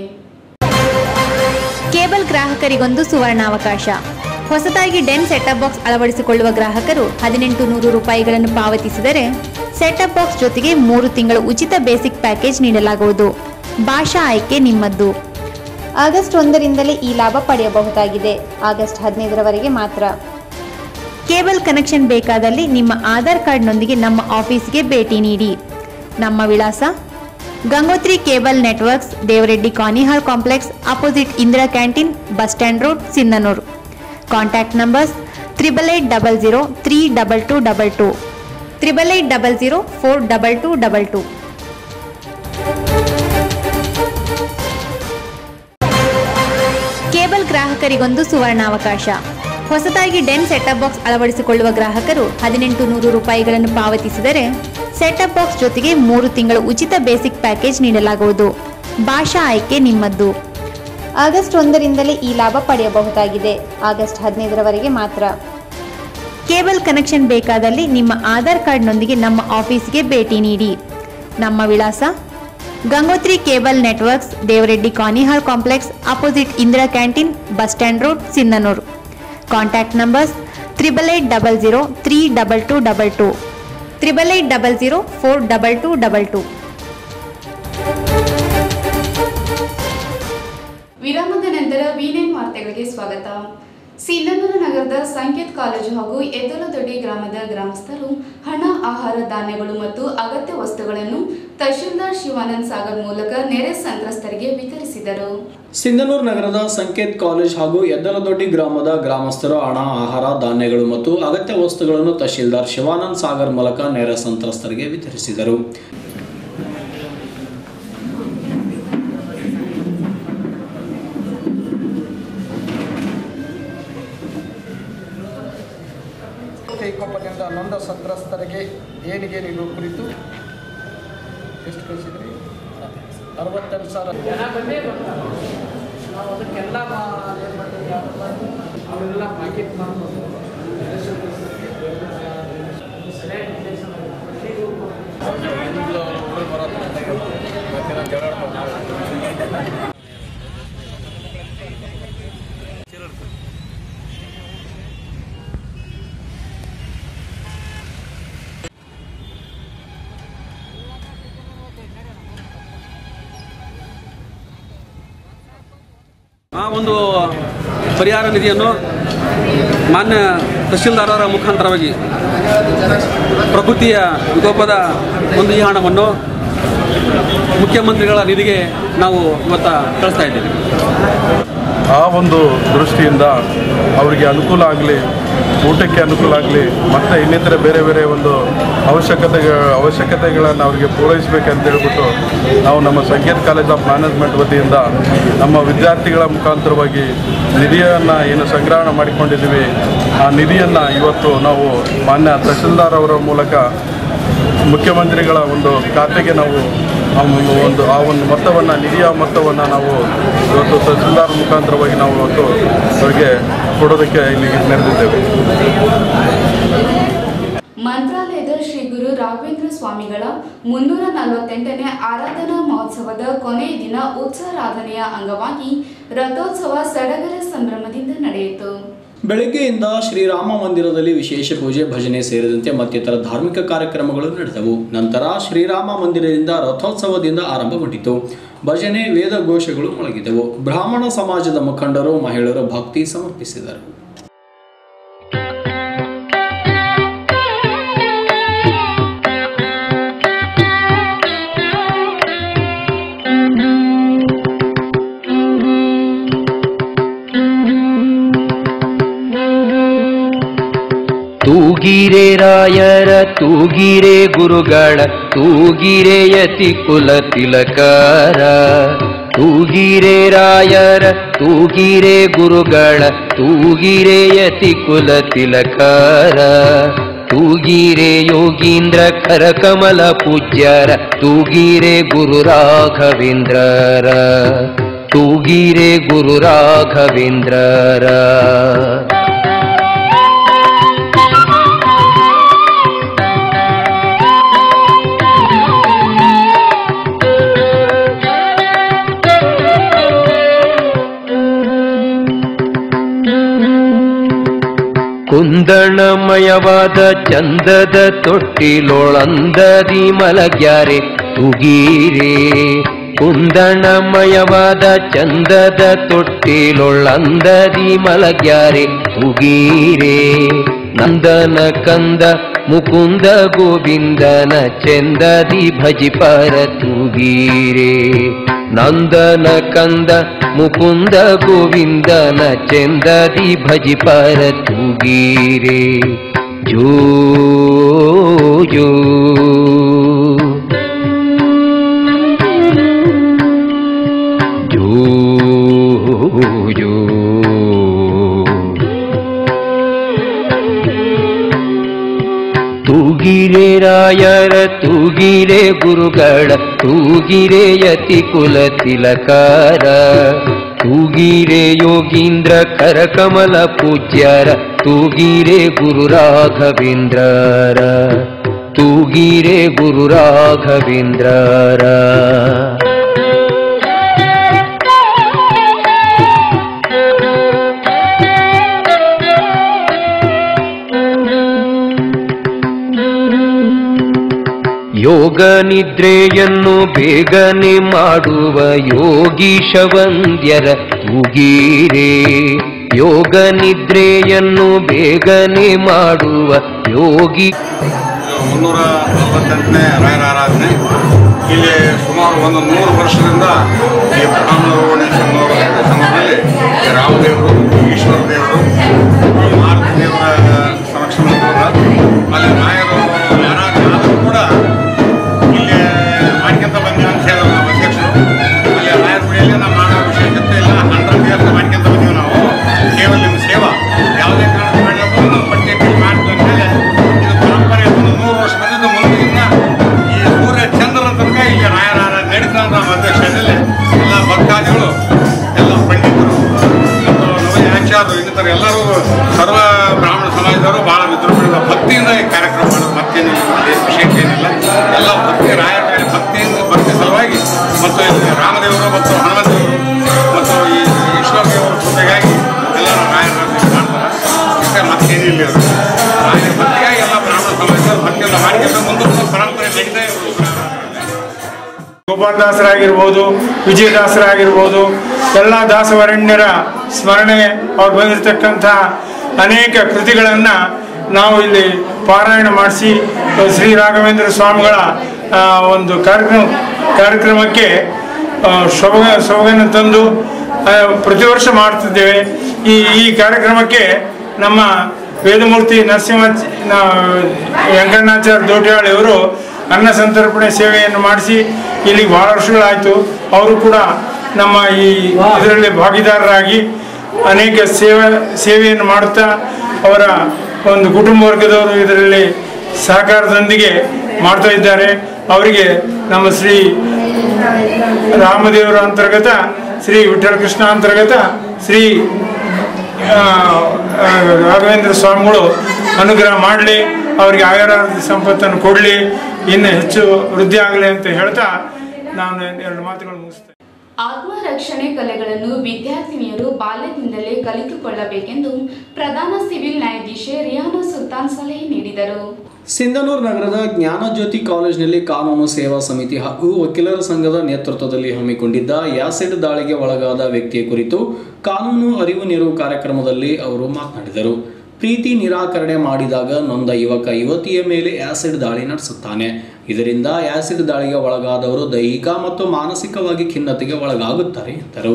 ಕೇಬಲ್ ಗ್ರಾಹಕರಿಗೊಂದು ಸುವರ್ಣಾವಕಾಶ ಹೊಸದಾಗಿ ಡೆನ್ ಸೆಟಪ್ ಬಾಕ್ಸ್ ಅಳವಡಿಸಿಕೊಳ್ಳುವ ಗ್ರಾಹಕರು ಹದಿನೆಂಟು ನೂರು ರೂಪಾಯಿಗಳನ್ನು ಪಾವತಿಸಿದರೆ ಸೆಟಪ್ ಬಾಕ್ಸ್ ಜೊತೆಗೆ ಮೂರು ತಿಂಗಳು ಉಚಿತ ಬೇಸಿಕ್ ಪ್ಯಾಕೇಜ್ ನೀಡಲಾಗುವುದು ಭಾಷಾ ಆಯ್ಕೆ ನಿಮ್ಮದ್ದು ಆಗಸ್ಟ್ ಒಂದರಿಂದಲೇ ಈ ಲಾಭ ಪಡೆಯಬಹುದಾಗಿದೆ ಆಗಸ್ಟ್ ಹದಿನೈದರವರೆಗೆ ಮಾತ್ರ ಕೇಬಲ್ ಕನೆಕ್ಷನ್ ಬೇಕಾದಲ್ಲಿ ನಿಮ್ಮ ಆಧಾರ್ ಕಾರ್ಡ್ನೊಂದಿಗೆ ನಮ್ಮ ಆಫೀಸ್ಗೆ ಭೇಟಿ ನೀಡಿ ನಮ್ಮ ವಿಳಾಸ Gangotri cable networks Devareddy Kanihar complex opposite Indira canteen bus stand road Sindhanur contact numbers triple eight double zero three double two double two triple eight double zero four double two double two cable ಗ್ರಾಹಕರಿಗೊಂದು ಸುವರ್ಣಾವಕಾಶ ಹೊಸದಾಗಿ ಡೆನ್ ಸೆಟಪ್ ಬಾಕ್ಸ್ ಅಳವಡಿಸಿಕೊಳ್ಳುವ ಗ್ರಾಹಕರು ಹದಿನೆಂಟು ನೂರು ರೂಪಾಯಿಗಳನ್ನು ಪಾವತಿಸಿದರೆ setup box ಜೊತೆಗೆ ಮೂರು ತಿಂಗಳು ಉಚಿತ ಬೇಸಿಕ್ ಪ್ಯಾಕೇಜ್ ನೀಡಲಾಗುವುದು ಭಾಷಾ ಆಯ್ಕೆ ನಿಮ್ಮದ್ದು ಆಗಸ್ಟ್ ಒಂದರಿಂದಲೇ ಈ ಲಾಭ ಪಡೆಯಬಹುದಾಗಿದೆ ಆಗಸ್ಟ್ ಹದಿನೈದರವರೆಗೆ ಮಾತ್ರ ಕೇಬಲ್ ಕನೆಕ್ಷನ್ ಬೇಕಾದಲ್ಲಿ ನಿಮ್ಮ ಆಧಾರ್ ಕಾರ್ಡ್ನೊಂದಿಗೆ ನಮ್ಮ ಆಫೀಸ್ಗೆ ಭೇಟಿ ನೀಡಿ ನಮ್ಮ ವಿಳಾಸ Gangotri cable networks Devareddy Kanihar complex opposite Indira canteen bus stand road Sindhanur contact numbers triple eight double zero three double two double two triple eight double zero four double two double two ವಿರಾಮದ ನಂತರ ವಿನೇನ್ ವಾರ್ತೆಗಳಿಗೆ ಸ್ವಾಗತ ಸಿಂಧನೂರು ನಗರದ ಸಂಕೇತ್ ಕಾಲೇಜು ಹಾಗೂ ಎದ್ದಲದೊಡ್ಡಿ ಗ್ರಾಮದ ಗ್ರಾಮಸ್ಥರು ಹಣ ಆಹಾರ ಧಾನ್ಯಗಳು ಮತ್ತು ಅಗತ್ಯ ವಸ್ತುಗಳನ್ನು ತಹಶೀಲ್ದಾರ್ ಶಿವಾನಂದ್ ಸಾಗರ್ ಮೂಲಕ ನೆರೆ ಸಂತ್ರಸ್ತರಿಗೆ ವಿತರಿಸಿದರು ಸಿಂಧನೂರು ನಗರದ ಸಂಕೇತ್ ಕಾಲೇಜ್ ಹಾಗೂ ಎದ್ದಲದೊಡ್ಡಿ ಗ್ರಾಮದ ಗ್ರಾಮಸ್ಥರು ಹಣ ಆಹಾರ ಧಾನ್ಯಗಳು ಮತ್ತು ಅಗತ್ಯ ವಸ್ತುಗಳನ್ನು ತಹಶೀಲ್ದಾರ್ ಶಿವಾನಂದ್ ಸಾಗರ್ ಮೂಲಕ ನೆರೆ ಸಂತ್ರಸ್ತರಿಗೆ ವಿತರಿಸಿದರು ಕೈಕೊಪ್ಪದಿಂದ ನೊಂದ ಸಂತ್ರಸ್ತರಿಗೆ ದೇಣಿಗೆ ನೀಡುವ ಕುರಿತು ಎಷ್ಟು ಕಳಿಸಿದ್ರಿ ಅರವತ್ತೆರಡು ಸಾವಿರ ಜನ ಬಂದೇ ನಾವು ಅದಕ್ಕೆಲ್ಲ ಮಾ- ಏನ್ ಮಾಡಿದ್ವಿ? ಅವರೆಲ್ಲ ಪ್ಯಾಕೆಟ್ ಮಾಡ್ಕೊಂಡು ಆ ಒಂದು ಪರಿಹಾರ ನಿಧಿಯನ್ನು ಮಾನ್ಯ ತಹಶೀಲ್ದಾರರ ಮುಖಾಂತರವಾಗಿ ಪ್ರಕೃತಿಯ ವಿಕೋಪದ ಒಂದು ಈ ಹಣವನ್ನು ಮುಖ್ಯಮಂತ್ರಿಗಳ ನಿಧಿಗೆ ನಾವು ಇವತ್ತ ಕಳಿಸ್ತಾ ಇದ್ದೀವಿ ಆ ಒಂದು ದೃಷ್ಟಿಯಿಂದ ಅವರಿಗೆ ಅನುಕೂಲ ಆಗಲಿ ಊಟಕ್ಕೆ ಅನುಕೂಲ ಆಗಲಿ ಮತ್ತು ಇನ್ನಿತರ ಬೇರೆ ಬೇರೆ ಒಂದು ಅವಶ್ಯಕತೆಗಳ ಅವಶ್ಯಕತೆಗಳನ್ನು ಅವರಿಗೆ ಪೂರೈಸಬೇಕಂತ ಹೇಳ್ಬಿಟ್ಟು ನಾವು ನಮ್ಮ ಸಂಕೇತ್ ಕಾಲೇಜ್ ಆಫ್ ಮ್ಯಾನೇಜ್ಮೆಂಟ್ ವತಿಯಿಂದ ನಮ್ಮ ವಿದ್ಯಾರ್ಥಿಗಳ ಮುಖಾಂತರವಾಗಿ ನಿಧಿಯನ್ನು ಏನು ಸಂಗ್ರಹಣ ಮಾಡಿಕೊಂಡಿದ್ದೀವಿ ಆ ನಿಧಿಯನ್ನು ಇವತ್ತು ನಾವು ಮಾನ್ಯ ತಹಶೀಲ್ದಾರ್ ಅವರ ಮೂಲಕ ಮುಖ್ಯಮಂತ್ರಿಗಳ ಒಂದು ಖಾತೆಗೆ ನಾವು ಆ ಒಂದು ಒಂದು ಆ ಒಂದು ಮೊತ್ತವನ್ನು ನಿಧಿಯ ಮೊತ್ತವನ್ನು ನಾವು ಇವತ್ತು ತಹಸೀಲ್ದಾರ್ ಮುಖಾಂತರವಾಗಿ ನಾವು ಇವತ್ತು ಅವರಿಗೆ ಕೊಡೋದಕ್ಕೆ ಇಲ್ಲಿ ನೆರೆದಿದ್ದೇವೆ ಮಂತ್ರಾಲಯದ ಶ್ರೀ ಗುರು ರಾಘವೇಂದ್ರ ಸ್ವಾಮಿಗಳ ಮುನ್ನೂರ ನಲವತ್ತೆಂಟನೇ ಆರಾಧನಾ ಮಹೋತ್ಸವದ ಕೊನೆಯ ದಿನ ಉತ್ಸವಾರಾಧನೆಯ ಅಂಗವಾಗಿ ರಥೋತ್ಸವ ಸಡಗರ ಸಂಭ್ರಮದಿಂದ ನಡೆಯಿತು ಬೆಳಗ್ಗೆಯಿಂದ ಶ್ರೀರಾಮ ಮಂದಿರದಲ್ಲಿ ವಿಶೇಷ ಪೂಜೆ ಭಜನೆ ಸೇರಿದಂತೆ ಮತ್ತಿತರ ಧಾರ್ಮಿಕ ಕಾರ್ಯಕ್ರಮಗಳು ನಡೆದವು ನಂತರ ಶ್ರೀರಾಮ ಮಂದಿರದಿಂದ ರಥೋತ್ಸವದಿಂದ ಆರಂಭಗೊಂಡಿತು ಭಜನೆ ವೇದ ಘೋಷಗಳು ಮೊಳಗಿದವು ಬ್ರಾಹ್ಮಣ ಸಮಾಜದ ಮುಖಂಡರು ಮಹಿಳೆಯರು ಭಕ್ತಿ ಸಮರ್ಪಿಸಿದರು ತೂಗಿರೆ ರಾಯರ ತೂಗಿರೆ ಗುರುಗಳ ತೂಗಿರೆ ಯತಿ ಕುಲ ತಿಲಕಾರ ತೂಗಿರೆ ರಾಯರ ತೂಗಿರೆ ಗುರುಗಳ ತೂಗಿರೆ ಯತಿ ಕುಲ ತಿಲಕಾರ ತೂಗಿರೆ ಯೋಗೀಂದ್ರ ಖರ ಕಮಲ ಪೂಜ್ಯರ ತೂಗಿರೆ ಗುರು ರಾಘವೇಂದ್ರರ ತೂಗಿರೆ ಗುರು ರಾಘವೇಂದ್ರರ ಕುಂದಣಮಯವಾದ ಚಂದದ ತೊಟ್ಟಿಲೊಳಂದದಿ ಮಲಗ್ಯಾರೆ ತುಗೀರೆ ಕುಂದಣಮಯವಾದ ಚಂದದ ತೊಟ್ಟಿಲೊಳಂದದಿ ಮಲಗ್ಯಾರೆ ತುಗೀರೆ ನಂದನ ಕಂದ ಮುಕುಂದ ಗೋವಿಂದನ ಚಂದದಿ ಭಜಿಪರ ತುಗೀರೆ ನಂದನ ಕಂದ ಮುಕುಂದ ಗೋವಿಂದನ ಚಂದದಿ ಭಜಿಪರ ತುಗೀರೆ ಜೋ ಜೋ ಜೋ ಜೋ ತೂಗಿರೆ ರಾಯರ ತೂಗಿರೆ ಗುರುಗಳ ತೂಗಿರೆ ಯತಿ ಕುಲ ತಿಲಕಾರ ತೂಗಿರೆ ಯೋಗೀಂದ್ರ ಕರಕಮಲ ಪೂಜ್ಯರ ತೂಗಿರೆ ಗುರು ರಾಘವೇಂದ್ರರ ತೂಗಿರೆ ಗುರು ರಾಘವೇಂದ್ರರ ಯೋಗ ನಿದ್ರೆಯನ್ನು ಬೇಗನೆ ಮಾಡುವ ಯೋಗೀಶವಂದ್ಯರ ತೂಗೀರೆ ಯೋಗ ನಿದ್ರೆಯನ್ನು ಬೇಗನೆ ಮಾಡುವ ಯೋಗಿ ಮುನ್ನೂರ ನಲವತ್ತೆಂಟನೇ ರಾಯರ ಆರಾಧನೆ ಇಲ್ಲಿ ಸುಮಾರು ಒಂದು ನೂರು ವರ್ಷದಿಂದ ಈ ಬ್ರಹ್ಮರವಣೇಶ್ವರನವರ ಸಂಘದಲ್ಲಿ ರಾಮದೇವರು ಈಶ್ವರ ದೇವರು ಈ ಮಾರುತಿ ದೇವರ ಸಂರಕ್ಷಣೆ ಅಲ್ಲಿ ರಾಯರು ಆರಾಧನೆ ಆದರೂ ಕೂಡ ಇಲ್ಲಿ ಮಾಡ್ಕೊಂತ ಬಂದ್ವಿ ಅಂತ ಹೇಳಿದ್ರು ನಾವು ಅಧ್ಯಕ್ಷರು ಅಲ್ಲಿ ರಾಯರ ಗುಡಿಯಲ್ಲಿ ನಾವು ಮಾಡೋ ವಿಶೇಷತೆ ಇಲ್ಲ ಹಂಡ್ರೆಡ್ ಇಯರ್ಸ್ ಮಾಡ್ಕೊಂತ ಬಂದೀವಿ ನಾವು ಕೇವಲ ನಿಮ್ಮ ಸೇವಾ ಯಾವುದೇ ಕಾರಣ ಮಾಡಲಿಲ್ಲ ನಮ್ಮ ಪಂಚಾಯತಿ ಮಾಡ್ತು ಅಂತೇಳಿ ಇದು ಪರಂಪರೆ ಒಂದು ನೂರು ವರ್ಷ ಬಂದಿದ್ದು ಮುಂದೆ ಇನ್ನ ಈ ಸೂರ್ಯ ಚಂದ್ರನ ತನಕ ಇಲ್ಲಿ ರಾಯರ ಆರಾಧನೆ ನಡೀತಾ ಅಂತ ನಮ್ಮ ಅಧ್ಯಕ್ಷರಲ್ಲಿ ಎಲ್ಲ ಭಕ್ತಾದಿಗಳು ಎಲ್ಲ ಪಂಡಿತರು ಮತ್ತು ನವೀನ ಆಚಾರ್ಯರು ಇನ್ನಿತರ ಎಲ್ಲರೂ ಗೋಪಾಲದಾಸರಾಗಿರ್ಬೋದು ವಿಜಯದಾಸರಾಗಿರ್ಬೋದು ಎಲ್ಲ ದಾಸವರಣ್ಯರ ಸ್ಮರಣೆ ಅವ್ರು ಬಂದಿರತಕ್ಕಂಥ ಅನೇಕ ಕೃತಿಗಳನ್ನು ನಾವು ಇಲ್ಲಿ ಪಾರಾಯಣ ಮಾಡಿಸಿ ಶ್ರೀ ರಾಘವೇಂದ್ರ ಸ್ವಾಮಿಗಳ ಆ, ಒಂದು ಕಾರ್ಯಕ್ರಮ ಕಾರ್ಯಕ್ರಮಕ್ಕೆ ಆ, ಶೊಭಗ ಸೊಬಗನ್ನು ತಂದು ಆ, ಪ್ರತಿ ವರ್ಷ ಮಾಡ್ತಿದ್ದೇವೆ ಈ ಈ ಕಾರ್ಯಕ್ರಮಕ್ಕೆ ನಮ್ಮ ವೇದಮೂರ್ತಿ ನರಸಿಂಹ ವೆಂಕಣ್ಣಾಚಾರ್ಯ ದೋಟಿಯಾಳಿ ಅವರು ಅನ್ನ ಸಂತರ್ಪಣೆ ಸೇವೆಯನ್ನು ಮಾಡಿಸಿ ಇಲ್ಲಿ ಬಹಳ ವರ್ಷಗಳಾಯಿತು ಅವರು ಕೂಡ ನಮ್ಮ ಈ ಇದರಲ್ಲಿ ಭಾಗಿದಾರರಾಗಿ ಅನೇಕ ಸೇವೆ ಸೇವೆಯನ್ನು ಮಾಡುತ್ತಾ ಅವರ ಒಂದು ಕುಟುಂಬ ವರ್ಗದವರು ಇದರಲ್ಲಿ ಸಹಕಾರದೊಂದಿಗೆ ಮಾಡ್ತಾ ಇದ್ದಾರೆ ಅವರಿಗೆ ನಮ್ಮ ಶ್ರೀ ರಾಮದೇವರ ಅಂತರ್ಗತ ಶ್ರೀ ವಿಠಲ ಕೃಷ್ಣ ಅಂತರ್ಗತ ಶ್ರೀ ಆ, ಆ, ರಾಘವೇಂದ್ರ ಸ್ವಾಮಿಗಳು ಅನುಗ್ರಹ ಮಾಡಲಿ ಅವರಿಗೆ ಆಯುರಾರೋಗ್ಯ ಸಂಪತ್ತನ್ನು ಕೊಡಲಿ ಇನ್ನು ಹೆಚ್ಚು ವೃದ್ಧಿ ಆಗಲಿ ಅಂತ ಹೇಳ್ತಾ ನಾನು ಎರಡು ಮಾತುಗಳು ಮುಗಿಸ್ತೇನೆ ಆತ್ಮರಕ್ಷಣೆ ಕಲೆಗಳನ್ನು ವಿದ್ಯಾರ್ಥಿನಿಯರು ಬಾಲ್ಯದಿಂದಲೇ ಕಲಿತುಕೊಳ್ಳಬೇಕೆಂದು ಪ್ರಧಾನ ಸಿವಿಲ್ ನ್ಯಾಯಾಧೀಶೆ ರಿಯಾನಾ ಸುಲ್ತಾನ್ ಸಲಹೆ ನೀಡಿದರು ಸಿಂಧನೂರು ನಗರದ ಜ್ಞಾನಜ್ಯೋತಿ ಕಾಲೇಜಿನಲ್ಲಿ ಕಾನೂನು ಸೇವಾ ಸಮಿತಿ ಹಾಗೂ ವಕೀಲರ ಸಂಘದ ನೇತೃತ್ವದಲ್ಲಿ ಹಮ್ಮಿಕೊಂಡಿದ್ದ ಯಾಸಿಡ್ ದಾಳಿಗೆ ಒಳಗಾದ ವ್ಯಕ್ತಿಯ ಕುರಿತು ಕಾನೂನು ಅರಿವು ನೆರವು ಕಾರ್ಯಕ್ರಮದಲ್ಲಿ ಅವರು ಮಾತನಾಡಿದರು ಪ್ರೀತಿ ನಿರಾಕರಣೆ ಮಾಡಿದಾಗ ನೊಂದ ಯುವಕ ಯುವತಿಯ ಮೇಲೆ ಆಸಿಡ್ ದಾಳಿ ನಡೆಸುತ್ತಾನೆ ಇದರಿಂದ ಆಸಿಡ್ ದಾಳಿಗೆ ಒಳಗಾದವರು ದೈಹಿಕ ಮತ್ತು ಮಾನಸಿಕವಾಗಿ ಖಿನ್ನತೆಗೆ ಒಳಗಾಗುತ್ತಾರೆ ಎಂದರು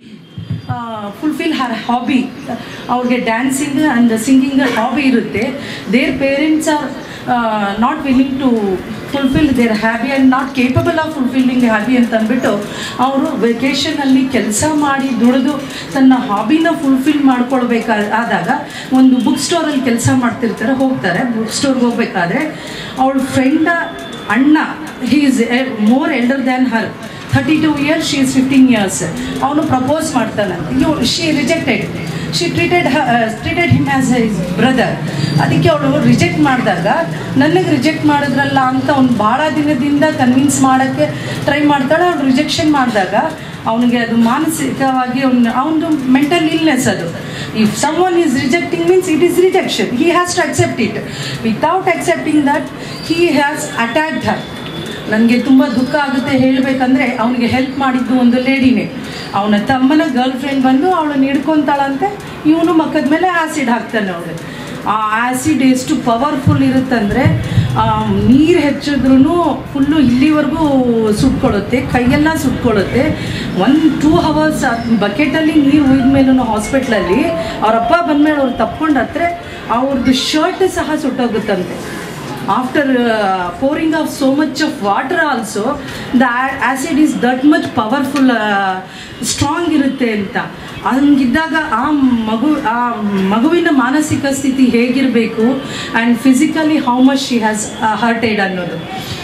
ಫುಲ್ಫಿಲ್ ಹರ್ ಹಾಬಿ ಅವ್ರಿಗೆ ಡ್ಯಾನ್ಸಿಂಗ್ ಆ್ಯಂಡ್ ಸಿಂಗಿಂಗ್ ಹಾಬಿ ಇರುತ್ತೆ their parents are not willing to fulfil their hobby and not capable of fulfilling hobby ಅಂತ ಅಂದ್ಬಿಟ್ಟು ಅವರು ವೆಕೇಷನಲ್ಲಿ ಕೆಲಸ ಮಾಡಿ ದುಡಿದು ತನ್ನ ಹಾಬಿನ ಫುಲ್ಫಿಲ್ ಮಾಡ್ಕೊಳ್ಬೇಕಾ ಆದಾಗ ಒಂದು ಬುಕ್ ಸ್ಟೋರಲ್ಲಿ ಕೆಲಸ ಮಾಡ್ತಿರ್ತಾರೆ ಹೋಗ್ತಾರೆ ಬುಕ್ ಸ್ಟೋರ್ಗೆ ಹೋಗ್ಬೇಕಾದ್ರೆ ಅವಳ ಫ್ರೆಂಡ ಅಣ್ಣ he is more elder than her thirty two years she is fifteen years ಅವನು ಪ್ರಪೋಸ್ ಮಾಡ್ತಾನಂತೆ ಇವ್ she rejected she treated treated him as his brother ಅದಕ್ಕೆ ಅವಳು ರಿಜೆಕ್ಟ್ ಮಾಡಿದಾಗ ನನಗೆ ರಿಜೆಕ್ಟ್ ಮಾಡಿದ್ರಲ್ಲ ಅಂತ ಅವ್ನು ಭಾಳ ದಿನದಿಂದ ಕನ್ವಿನ್ಸ್ ಮಾಡೋಕ್ಕೆ ಟ್ರೈ ಮಾಡ್ತಾಳೆ ಅವ್ನು ರಿಜೆಕ್ಷನ್ ಮಾಡಿದಾಗ ಅವನಿಗೆ ಅದು ಮಾನಸಿಕವಾಗಿ ಅವ್ನು ಅವನದು ಮೆಂಟಲ್ ಇಲ್ನೆಸ್ ಅದು if someone is rejecting means it is rejection he has to accept it without accepting that he has attacked her ನನಗೆ ತುಂಬ ದುಃಖ ಆಗುತ್ತೆ ಹೇಳಬೇಕಂದ್ರೆ ಅವನಿಗೆ ಹೆಲ್ಪ್ ಮಾಡಿದ್ದು ಒಂದು ಲೇಡಿನೇ ಅವನ ತಮ್ಮನ ಗರ್ಲ್ ಫ್ರೆಂಡ್ ಬಂದು ಅವಳನ್ನ ಹಿಡ್ಕೊತಾಳಂತೆ ಇವನು ಮಕ್ಕದ ಮೇಲೆ ಆ್ಯಸಿಡ್ ಹಾಕ್ತಾನೆ ಅವಳು ಆ ಆ್ಯಸಿಡ್ ಎಷ್ಟು ಪವರ್ಫುಲ್ ಇರುತ್ತಂದರೆ ನೀರು ಹೆಚ್ಚಿದ್ರೂ ಫುಲ್ಲು ಇಲ್ಲಿವರೆಗೂ ಸುಟ್ಕೊಳ್ಳುತ್ತೆ ಕೈಯೆಲ್ಲ ಸುಟ್ಕೊಳ್ಳುತ್ತೆ ಒನ್ ಟೂ ಅವರ್ಸ್ ಬಕೆಟಲ್ಲಿ ನೀರು ಒಯ್ದ ಮೇಲೂ ಹಾಸ್ಪಿಟ್ಲಲ್ಲಿ ಅವರಪ್ಪ ಬಂದಮೇಲೆ ಅವ್ರು ತಪ್ಕೊಂಡು ಹತ್ರ ಅವ್ರದ್ದು ಶರ್ಟ್ ಸಹ ಸುಟ್ಟೋಗುತ್ತಂತೆ after pouring of so much of water also the acid is that much powerful strong ಇರುತ್ತೆ ಅಂತ ಹಂಗಿದ್ದಾಗ ಆ ಮಗು ಆ ಮಗುವಿನ ಮಾನಸಿಕ ಸ್ಥಿತಿ ಹೇಗಿರಬೇಕು and physically how much she has hurted ಅನ್ನೋದು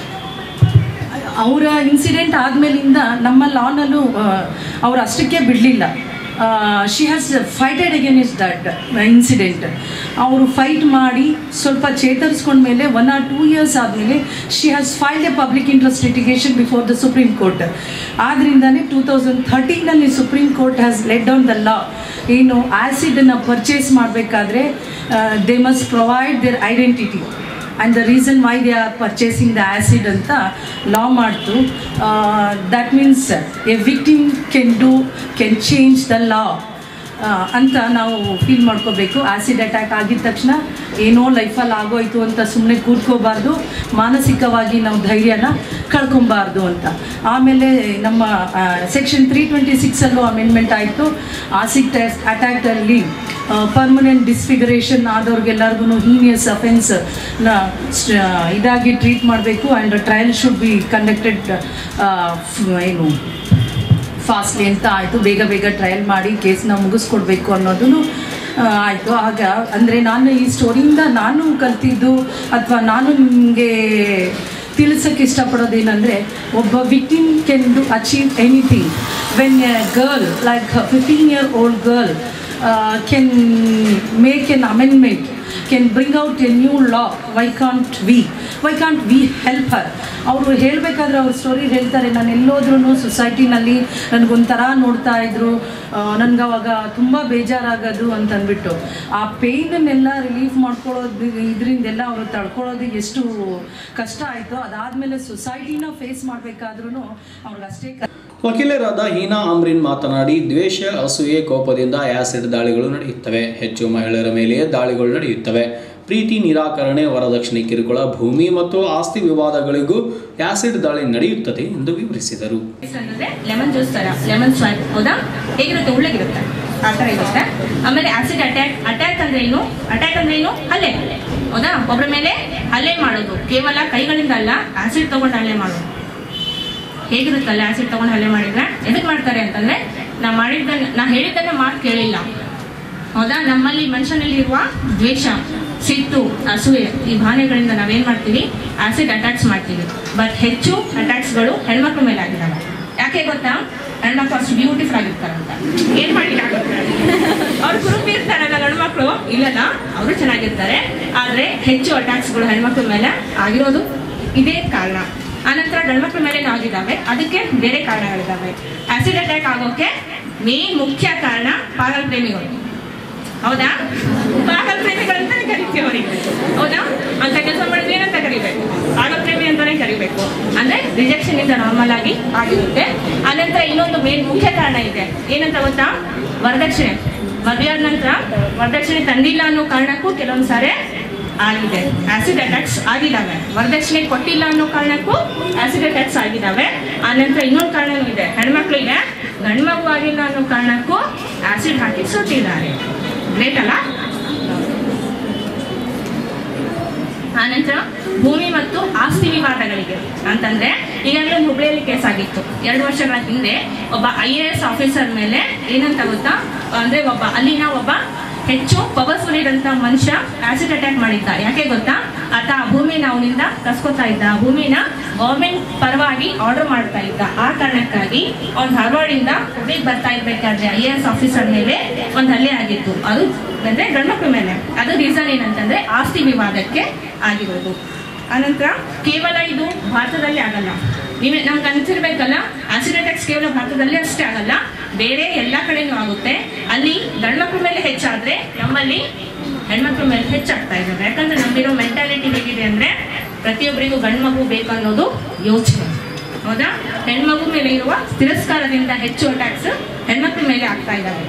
ಅವರ ಇನ್ಸಿಡೆಂಟ್ ಆದಮೇಲಿಂದ ನಮ್ಮ ಲಾನಲ್ಲೂ ಅವ್ರು ಅಷ್ಟಕ್ಕೆ ಬಿಡಲಿಲ್ಲ she has fighted against that incident ಅವರು ಫೈಟ್ ಮಾಡಿ ಸ್ವಲ್ಪ ಚೇತರಿಸ್ಕೊಂಡ್ಮೇಲೆ ಒನ್ ಆರ್ ಟೂ ಇಯರ್ಸ್ ಆದಮೇಲೆ she has filed a public interest litigation before the supreme court ಆದ್ದರಿಂದನೇ ಟೂ ತೌಸಂಡ್ ಥರ್ಟೀನಲ್ಲಿ supreme court has led on the law ಏನು ಆ್ಯಸಿಡನ್ನು purchase ಮಾಡಬೇಕಾದ್ರೆ they must provide their identity and the reason why they are purchasing the acid ಅಂತ law ಮಾಡ್ತು that means a victim can do can change the law ಅಂತ ನಾವು feel ಮಾಡ್ಕೋಬೇಕು acid attack ಆಗಿದ ತಕ್ಷಣ ಏನೋ ಲೈಫಲ್ಲಿ ಆಗೋಯ್ತು ಅಂತ ಸುಮ್ಮನೆ ಕೂತ್ಕೋಬಾರ್ದು ಮಾನಸಿಕವಾಗಿ ನಾವು ಧೈರ್ಯನ ಕಳ್ಕೊಬಾರ್ದು ಅಂತ ಆಮೇಲೆ ನಮ್ಮ ಸೆಕ್ಷನ್ ತ್ರೀ ಟ್ವೆಂಟಿ ಸಿಕ್ಸಲ್ಲೂ ಅಮೆಂಡ್ಮೆಂಟ್ ಆಯಿತು ಆಸಿಡ್ ಅಟ್ಯಾಕ್ಟಲ್ಲಿ ಪರ್ಮನೆಂಟ್ ಡಿಸ್ಫಿಗರೇಷನ್ ಆದವ್ರಿಗೆಲ್ಲರಿಗೂ ಹೀನಿಯಸ್ ಅಫೆನ್ಸ್ ನ ಇದಾಗಿ ಟ್ರೀಟ್ ಮಾಡಬೇಕು and trial should be conducted ಏನು ಫಾಸ್ಟ್ಲಿ ಅಂತ ಆಯಿತು ಬೇಗ ಬೇಗ ಟ್ರಯಲ್ ಮಾಡಿ ಕೇಸ್ನ ಮುಗಿಸ್ಕೊಡ್ಬೇಕು ಅನ್ನೋದು ಆಯಿತು ಆಗ ಅಂದರೆ ನಾನು ಈ ಸ್ಟೋರಿಯಿಂದ ನಾನು ಕಲ್ತಿದ್ದು ಅಥವಾ ನಾನು ನಿಮಗೆ ತಿಳಿಸೋಕ್ಕೆ ಇಷ್ಟಪಡೋದೇನೆಂದರೆ ಒಬ್ಬ victim can do achieve anything when a girl like fifteen year old girl can make an amendment can bring out a new law why can't we why can't we help her ಅವರು ಹೇಳಬೇಕಾದ್ರೆ ಅವ್ರ story ಹೇಳ್ತಾರೆ ನಾನು ಎಲ್ಲೋದ್ರೂ ಸೊಸೈಟಿನಲ್ಲಿ ನನಗೊಂಥರ ನೋಡ್ತಾ ಇದ್ರು ನನಗೆ ಅವಾಗ ತುಂಬ ಬೇಜಾರಾಗೋದು ಅಂತ ಅಂದ್ಬಿಟ್ಟು ಆ ಪೇಯ್ನನ್ನೆಲ್ಲ ರಿಲೀಫ್ ಮಾಡ್ಕೊಳ್ಳೋದು ಇದರಿಂದೆಲ್ಲ ಅವರು ತಡ್ಕೊಳ್ಳೋದು ಎಷ್ಟು ಕಷ್ಟ ಆಯಿತು ಅದಾದಮೇಲೆ ಸೊಸೈಟಿನ ಫೇಸ್ ಮಾಡಬೇಕಾದ್ರೂ ಅವ್ರಿಗೆ ಅಷ್ಟೇ ಕ- ವಕೀಲರಾದ ಹೀನಾ ಅಮ್ರಿನ್ ಮಾತನಾಡಿ ದ್ವೇಷ ಅಸೂಯೆ ಕೋಪದಿಂದ ಆಸಿಡ್ ದಾಳಿಗಳು ನಡೆಯುತ್ತವೆ ಹೆಚ್ಚು ಮಹಿಳೆಯರ ಮೇಲೆ ದಾಳಿಗಳು ನಡೆಯುತ್ತವೆ ಪ್ರೀತಿ ನಿರಾಕರಣೆ ವರದಕ್ಷಿಣೆ ಕಿರುಕುಳ ಭೂಮಿ ಮತ್ತು ಆಸ್ತಿ ವಿವಾದಗಳಿಗೂ ಆಸಿಡ್ ದಾಳಿ ನಡೆಯುತ್ತದೆ ಎಂದು ವಿವರಿಸಿದರು ಅಂದ್ರೆ ಲೆಮನ್ ಜ್ಯೂಸ್ ತರ ಲೆಮನ್ ಸ್ವೈಪ್ ಹೌದಾ ಹೇಗಿರುತ್ತೆ ಉಳ್ಳಗಿರುತ್ತೆ ಆ ಥರ ಇರುತ್ತೆ ಆಮೇಲೆ ಆಸಿಡ್ ಅಟ್ಯಾಕ್ ಅಟ್ಯಾಕ್ ಅಂದ್ರೆ ಏನು ಅಟ್ಯಾಕ್ ಅಂದ್ರೆ ಏನು ಹಲ್ಲೆ ಹೌದಾ ಒಬ್ಬರ ಮೇಲೆ ಹಲ್ಲೆ ಮಾಡೋದು ಕೇವಲ ಕೈಗಳಿಂದ ಅಲ್ಲ ಆಸಿಡ್ ತಗೊಂಡು ಹಲ್ಲೆ ಮಾಡೋದು ಹೇಗಿರುತ್ತಲ್ಲ ಆಸಿಡ್ ತಗೊಂಡು ಹಲ್ಲೆ ಮಾಡಿದ್ರೆ ಎದಕ್ಕೆ ಮಾಡ್ತಾರೆ ಅಂತಂದ್ರೆ ನಾ ಮಾಡಿದ್ದನ್ನ ನಾ ಹೇಳಿದ್ದನ್ನ ಮಾತು ಕೇಳಿಲ್ಲ ಹೌದಾ ನಮ್ಮಲ್ಲಿ ಮನುಷ್ಯನಲ್ಲಿ ಇರುವ ದ್ವೇಷ ಸಿಟ್ಟು ಅಸೂಯೆ ಈ ಭಾವನೆಗಳಿಂದ ನಾವೇನ್ ಮಾಡ್ತೀವಿ ಆಸಿಡ್ ಅಟ್ಯಾಕ್ಸ್ ಮಾಡ್ತೀವಿ ಬಟ್ ಹೆಚ್ಚು ಅಟ್ಯಾಕ್ಸ್ಗಳು ಹೆಣ್ಮಕ್ಳ ಮೇಲೆ ಆಗಿದ್ದಾವೆ ಯಾಕೆ ಗೊತ್ತಾ ಹೆಣ್ಮಕ್ಳು ಅಷ್ಟು ಬ್ಯೂಟಿಫುಲ್ ಆಗಿರ್ತಾರಂತ ಏನ್ ಮಾಡಿಲ್ಲ ಅವ್ರು ಕುರುಪಿ ಇರ್ತಾರಲ್ಲ ಗಂಡ್ಮಕ್ಳು ಇಲ್ಲಲ್ಲ ಅವರು ಚೆನ್ನಾಗಿರ್ತಾರೆ ಆದ್ರೆ ಹೆಚ್ಚು ಅಟ್ಯಾಕ್ಸ್ಗಳು ಹೆಣ್ಮಕ್ಳ ಮೇಲೆ ಆಗಿರೋದು ಇದೇ ಕಾರಣ ಆನಂತರ ಗಂಡ್ಮಕ್ಳ ಮೇಲೆ ಆಗಿದ್ದಾವೆ ಅದಕ್ಕೆ ಬೇರೆ ಕಾರಣಗಳಿದ್ದಾವೆ ಆಸಿಡ್ ಅಟ್ಯಾಕ್ ಆಗೋಕೆ ಮೇನ್ ಮುಖ್ಯ ಕಾರಣ ಪಾಗಲ್ ಪ್ರೇಮಿಗಳು ಹೌದಾ ಪಾಗಲ್ ಪ್ರೇಮಿಗಳು ಅಂತಾನೆ ಕರಿತೀವಿ ಅವರಿಗೆ ಹೌದಾ ಅಂತ ಕೆಲಸ ಮಾಡಿದ್ರೆ ಏನಂತ ಕರಿಬೇಕು ಪಾಗಲ್ ಪ್ರೇಮಿ ಅಂತಾನೆ ಕರಿಬೇಕು ಅಂದ್ರೆ ರಿಜೆಕ್ಷನ್ ಇಂದ ನಾರ್ಮಲ್ ಆಗಿ ಆಗಿರುತ್ತೆ ಆನಂತರ ಇನ್ನೊಂದು ಮೇನ್ ಮುಖ್ಯ ಕಾರಣ ಇದೆ ಏನಂತ ಗೊತ್ತಾ ವರದಕ್ಷಿಣೆ ಮದುವೆ ಆದ ನಂತರ ವರದಕ್ಷಿಣೆ ತಂದಿಲ್ಲ ಅನ್ನೋ ಕಾರಣಕ್ಕೂ ಕೆಲವೊಂದು ಸಾರಿ ಆಗಿದೆ ಆಸಿಡ್ ಅಟ್ಯಾಕ್ಸ್ ಆಗಿದ್ದಾವೆ ವರದಕ್ಷಿಣೆ ಕೊಟ್ಟಿಲ್ಲ ಅನ್ನೋ ಕಾರಣಕ್ಕೂ ಆಸಿಡ್ ಅಟ್ಯಾಕ್ಸ್ ಆಗಿದ್ದಾವೆ ಆನಂತರ ಇನ್ನೊಂದು ಕಾರಣನೂ ಇದೆ ಹೆಣ್ಮಕ್ಳಿಗೆ ಗಂಡ್ಮಗು ಆಗಿಲ್ಲ ಅನ್ನೋ ಕಾರಣಕ್ಕೂ ಆಸಿಡ್ ಹಾಕಿ ಸುಟ್ಟಿದ್ದಾರೆ ಗ್ರೇಟ್ ಅಲ್ಲ ಆನಂತರ ಭೂಮಿ ಮತ್ತು ಆಸ್ತಿ ವಿವಾದಗಳಿಗೆ ಅಂತಂದ್ರೆ ಈಗಾಗಲೇ ಒಂದು ಹುಬ್ಳಿಯಲ್ಲಿ ಕೇಸ್ ಆಗಿತ್ತು ಎರಡು ವರ್ಷಗಳ ಹಿಂದೆ ಒಬ್ಬ ಐ ಎ ಎಸ್ ಆಫೀಸರ್ ಮೇಲೆ ಏನಂತ ಗೊತ್ತಾ ಅಂದ್ರೆ ಒಬ್ಬ ಅಲ್ಲಿನ ಒಬ್ಬ ಹೆಚ್ಚು ಪವರ್ಫುಲ್ ಇರೋಂಥ ಮನುಷ್ಯ ಆಸಿಡ್ ಅಟ್ಯಾಕ್ ಮಾಡಿದ್ದ ಯಾಕೆ ಗೊತ್ತಾ ಆತ ಆ ಭೂಮಿನ ಅವನಿಂದ ಕಸ್ಕೊತಾ ಇದ್ದ ಆ ಭೂಮಿನ ಗೌರ್ಮೆಂಟ್ ಪರವಾಗಿ ಆರ್ಡರ್ ಮಾಡ್ತಾ ಇದ್ದ ಆ ಕಾರಣಕ್ಕಾಗಿ ಅವ್ನು ಧಾರವಾಡಿಂದ ಹುಬ್ಳಿಗೆ ಬರ್ತಾ ಇರ್ಬೇಕಾದ್ರೆ ಐ ಎ ಎಸ್ ಆಫೀಸರ್ ಮೇಲೆ ಒಂದು ಹಲ್ಲೆ ಆಗಿತ್ತು ಅದು ಅಂದ್ರೆ ಗಂಡ್ಮಕ್ಳ ಮೇಲೆ ಅದು ರೀಸನ್ ಏನಂತಂದ್ರೆ ಆಸ್ತಿ ವಿವಾದಕ್ಕೆ ಆಗಿರೋದು ಅನಂತರ ಕೇವಲ ಇದು ಭಾರತದಲ್ಲಿ ಆಗಲ್ಲ ನೀವೇ ನಮ್ಗೆ ಅನ್ಸಿರ್ಬೇಕಲ್ಲ ಆಸಿಡ್ ಅಟ್ಯಾಕ್ಸ್ ಕೇವಲ ಭಾರತದಲ್ಲಿ ಅಷ್ಟೇ ಆಗಲ್ಲ ಬೇರೆ ಎಲ್ಲ ಕಡೆನೂ ಆಗುತ್ತೆ ಅಲ್ಲಿ ಗಂಡ್ಮಕ್ಳ ಮೇಲೆ ಹೆಚ್ಚಾದ್ರೆ ನಮ್ಮಲ್ಲಿ ಹೆಣ್ಮಕ್ಳ ಮೇಲೆ ಹೆಚ್ಚಾಗ್ತಾ ಇದ್ದಾರೆ ಯಾಕಂದ್ರೆ ನಮ್ಮಿರೋ ಮೆಂಟಾಲಿಟಿ ಹೇಗಿದೆ ಅಂದ್ರೆ ಪ್ರತಿಯೊಬ್ಬರಿಗೂ ಗಂಡ್ಮಗು ಬೇಕನ್ನೋದು ಯೋಚನೆ ಹೌದಾ ಹೆಣ್ಮಗು ಮೇಲೆ ಇರುವ ತಿರಸ್ಕಾರದಿಂದ ಹೆಚ್ಚು ಅಟ್ಯಾಕ್ಸ್ ಹೆಣ್ಮಕ್ಳ ಮೇಲೆ ಆಗ್ತಾ ಇದ್ದಾವೆ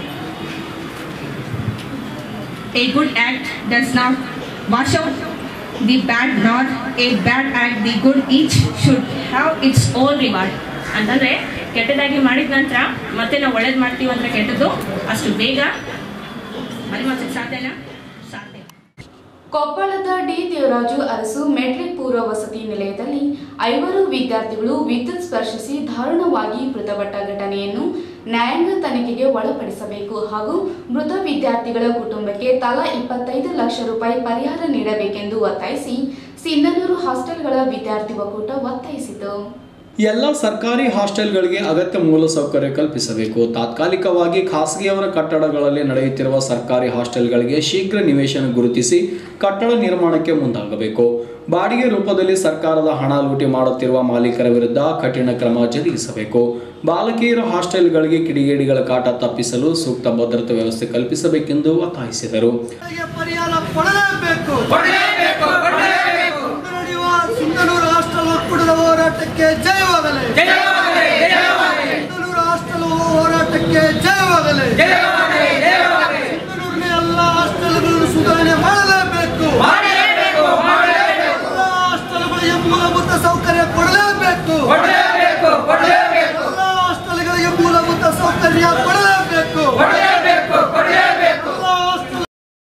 A good act does not wash out the bad, nor a bad act the good. Each should have its own reward. ಅಂತಂದ್ರೆ ಕೆಟ್ಟದಾಗಿ ಮಾಡಿದ ನಂತರ ಮತ್ತೆ ನಾವು ಒಳ್ಳೇದು ಮಾಡ್ತೀವಿ ಅಂದ್ರೆ ಕೆಟ್ಟದ್ದು ಅಷ್ಟು ಬೇಗ ಮರಿಮಾಚಕ್ಕೆ ಸಾಧ್ಯನಾ ಸಾಧ್ಯ ಕೊಪ್ಪಳದ ಡಿ ದೇವರಾಜು ಅರಸು ಮೆಟ್ರಿಕ್ ಪೂರ್ವ ವಸತಿ ನಿಲಯದಲ್ಲಿ ಐವರು ವಿದ್ಯಾರ್ಥಿಗಳು ವಿದ್ಯುತ್ ಸ್ಪರ್ಶಿಸಿ ದಾರುಣವಾಗಿ ಮೃತಪಟ್ಟ ಘಟನೆಯನ್ನು ನ್ಯಾಯಾಂಗ ತನಿಖೆಗೆ ಒಳಪಡಿಸಬೇಕು ಹಾಗೂ ಮೃತ ವಿದ್ಯಾರ್ಥಿಗಳ ಕುಟುಂಬಕ್ಕೆ ತಲಾ ಇಪ್ಪತ್ತೈದು ಲಕ್ಷ ರೂಪಾಯಿ ಪರಿಹಾರ ನೀಡಬೇಕೆಂದು ಒತ್ತಾಯಿಸಿ ಸಿಂಧನೂರು ಹಾಸ್ಟೆಲ್ಗಳ ವಿದ್ಯಾರ್ಥಿ ಒಕ್ಕೂಟ ಒತ್ತಾಯಿಸಿತು ಎಲ್ಲ ಸರ್ಕಾರಿ ಹಾಸ್ಟೆಲ್ಗಳಿಗೆ ಅಗತ್ಯ ಮೂಲಸೌಕರ್ಯ ಕಲ್ಪಿಸಬೇಕು ತಾತ್ಕಾಲಿಕವಾಗಿ ಖಾಸಗಿಯವರ ಕಟ್ಟಡಗಳಲ್ಲಿ ನಡೆಯುತ್ತಿರುವ ಸರ್ಕಾರಿ ಹಾಸ್ಟೆಲ್ಗಳಿಗೆ ಶೀಘ್ರ ನಿವೇಶನ ಗುರುತಿಸಿ ಕಟ್ಟಡ ನಿರ್ಮಾಣಕ್ಕೆ ಮುಂದಾಗಬೇಕು ಬಾಡಿಗೆ ರೂಪದಲ್ಲಿ ಸರ್ಕಾರದ ಹಣ ಲೂಟಿ ಮಾಡುತ್ತಿರುವ ಮಾಲೀಕರ ವಿರುದ್ಧ ಕಠಿಣ ಕ್ರಮ ಜರುಗಿಸಬೇಕು ಬಾಲಕಿಯರ ಹಾಸ್ಟೆಲ್ಗಳಿಗೆ ಕಿಡಿಗೇಡಿಗಳ ಕಾಟ ತಪ್ಪಿಸಲು ಸೂಕ್ತ ಭದ್ರತಾ ವ್ಯವಸ್ಥೆ ಕಲ್ಪಿಸಬೇಕೆಂದು ಒತ್ತಾಯಿಸಿದರು ಪರಿಹಾರ ಕೊಡಲೇಬೇಕು ಕೊಡಲೇಬೇಕು, ಕೊಡಲೇಬೇಕು. ನಡೆಯುವ ಸಿಂಧನೂರು ಹಾಸ್ಟೆಲ್ ಒಕ್ಕೂಟದ ಹೋರಾಟಕ್ಕೆ ಜಯವಾಗಲಿ ಜಯವಾಗಲಿ, ಜಯವಾಗಲಿ. ಸಿಂಧನೂರು ಹಾಸ್ಟೆಲ್ ಹೋರಾಟಕ್ಕೆ ಜಯವಾಗಲಿ ಜಯವಾಗಲಿ, ಜಯವಾಗಲಿ. ಸಿಂಧನೂರಿನ ಎಲ್ಲ ಹಾಸ್ಟೆಲ್ಗಳನ್ನು ಸುಧಾರಣೆ ಮಾಡಲೇಬೇಕು ಮಾಡಲೇಬೇಕು, ಮಾಡಲೇಬೇಕು. ಎಲ್ಲ ಹಾಸ್ಟೆಲ್ಗಳಿಗೆ ಮೂಲಭೂತ ಸೌಕರ್ಯ ಕೊಡಲೇಬೇಕು ಕೊಡಲೇಬೇಕು, ಕೊಡಲೇಬೇಕು. ಎಲ್ಲ ಹಾಸ್ಟೆಲ್ಗಳಿಗೆ ಮೂಲಭೂತ ಸೌಕರ್ಯ ಕೊಡಲೇಬೇಕು ಕೊಡಲೇಬೇಕು, ಕೊಡಲೇಬೇಕು. ಎಲ್ಲ ಹಾಸ್ಟೆಲ್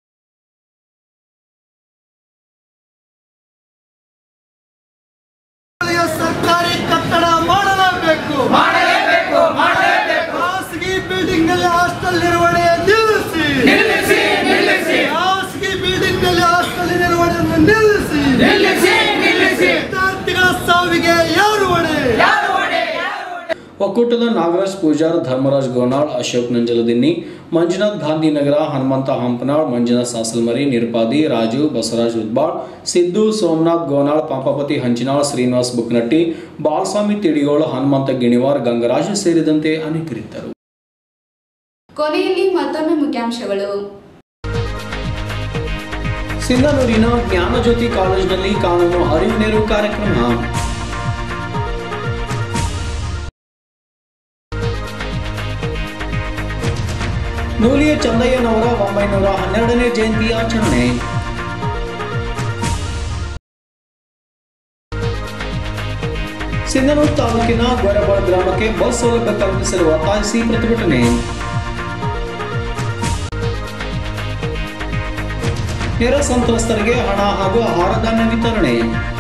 ಸರ್ಕಾರಿ ಕಟ್ಟಡ ಮಾಡಲೇಬೇಕು ಮಾಡಲೇಬೇಕು, ಮಾಡಲೇಬೇಕು. ಖಾಸಗಿ ಬಿಲ್ಡಿಂಗ್ ನಲ್ಲಿ ಹಾಸ್ಟೆಲ್ ನಿರ್ವಹಣೆ ನಿಲ್ಲಿಸಿ ನಿಲ್ಲಿಸಿ, ನಿಲ್ಲಿಸಿ. ಖಾಸಗಿ ಬಿಲ್ಡಿಂಗ್ ನಲ್ಲಿ ಹಾಸ್ಟೆಲ್ ನಿರ್ವಹಣೆಯನ್ನು ನಿಲ್ಲಿಸಿ ನಿಲ್ಲಿಸಿ, ನಿಲ್ಲಿಸಿ. ವಿದ್ಯಾರ್ಥಿಗಳ ಸಾವಿಗೆ ಯಾರು ಹೊಣೆ ಯಾರು ಹೊಣೆ? ಒಕ್ಕೂಟದ ನಾಗರಾಜ್ ಪೂಜಾರ್ ಧರ್ಮರಾಜ್ ಗೋನಾಳ್ ಅಶೋಕ್ ನಂಜಲದಿನ್ನಿ ಮಂಜುನಾಥ್ ಗಾಂಧಿನಗರ ಹನುಮಂತ ಹಂಪನಾಳ್ ಮಂಜುನಾಥ್ ಸಾಸಲ್ಮರಿ ನಿರ್ಪಾದಿ ರಾಜು ಬಸವರಾಜ್ ಉದ್ಬಾಳ್ ಸಿದ್ದು ಸೋಮನಾಥ್ ಗೋನಾಳ್ ಪಾಂಪಾಪತಿ ಹಂಚಿನಾಳ್ ಶ್ರೀನಿವಾಸ್ ಬುಕ್ನಟ್ಟಿ ಬಾಲಸ್ವಾಮಿ ತಿಡಿಗೋಳು ಹನುಮಂತ ಗಿಣಿವಾರ್ ಗಂಗರಾಜ್ ಸೇರಿದಂತೆ ಅನೇಕರಿದ್ದರು ಕೊನೆಯಲ್ಲಿ ಮತ್ತೊಮ್ಮೆ ಮುಖ್ಯಾಂಶಗಳು ಸಿಂಧನೂರಿನ ಜ್ಞಾನಜ್ಯೋತಿ ಕಾಲೇಜಿನಲ್ಲಿ ಕಾನೂನು ಅರಿವು ನೆರವು ಕಾರ್ಯಕ್ರಮ ನೂಲಿಯ ಚಂದಯ್ಯನವರ ಒಂಬೈನೂರ ಹನ್ನೆರಡನೇ ಜಯಂತಿ ಆಚರಣೆ ಸಿಂಧನೂರು ತಾಲೂಕಿನ ಗೊರಬಾಳ್ ಗ್ರಾಮಕ್ಕೆ ಬಸ್ ಸೌಲಭ್ಯ ಕಲ್ಪಿಸಲು ಒತ್ತಾಯಿಸಿ ಪ್ರತಿಭಟನೆ ನೆರೆ ಸಂತ್ರಸ್ತರಿಗೆ ಹಣ ಹಾಗೂ ಆಹಾರ ಧಾನ್ಯ ವಿತರಣೆ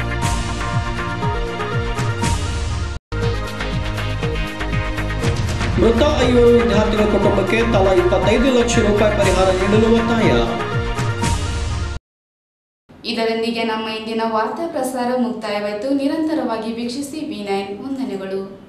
ಮೃತ ಐವರು ವಿದ್ಯಾರ್ಥಿಗಳ ಕುಟುಂಬಕ್ಕೆ ತಲಾ ಇಪ್ಪತ್ತೈದು ಲಕ್ಷ ರೂಪಾಯಿ ಪರಿಹಾರ ನೀಡಲು ಒತ್ತಾಯ ಇದರೊಂದಿಗೆ ನಮ್ಮ ಇಂದಿನ ವಾರ್ತಾ ಪ್ರಸಾರ ಮುಕ್ತಾಯವಾಯಿತು ನಿರಂತರವಾಗಿ ವೀಕ್ಷಿಸಿ ವಿ ನೈನ್ ವಂದನೆಗಳು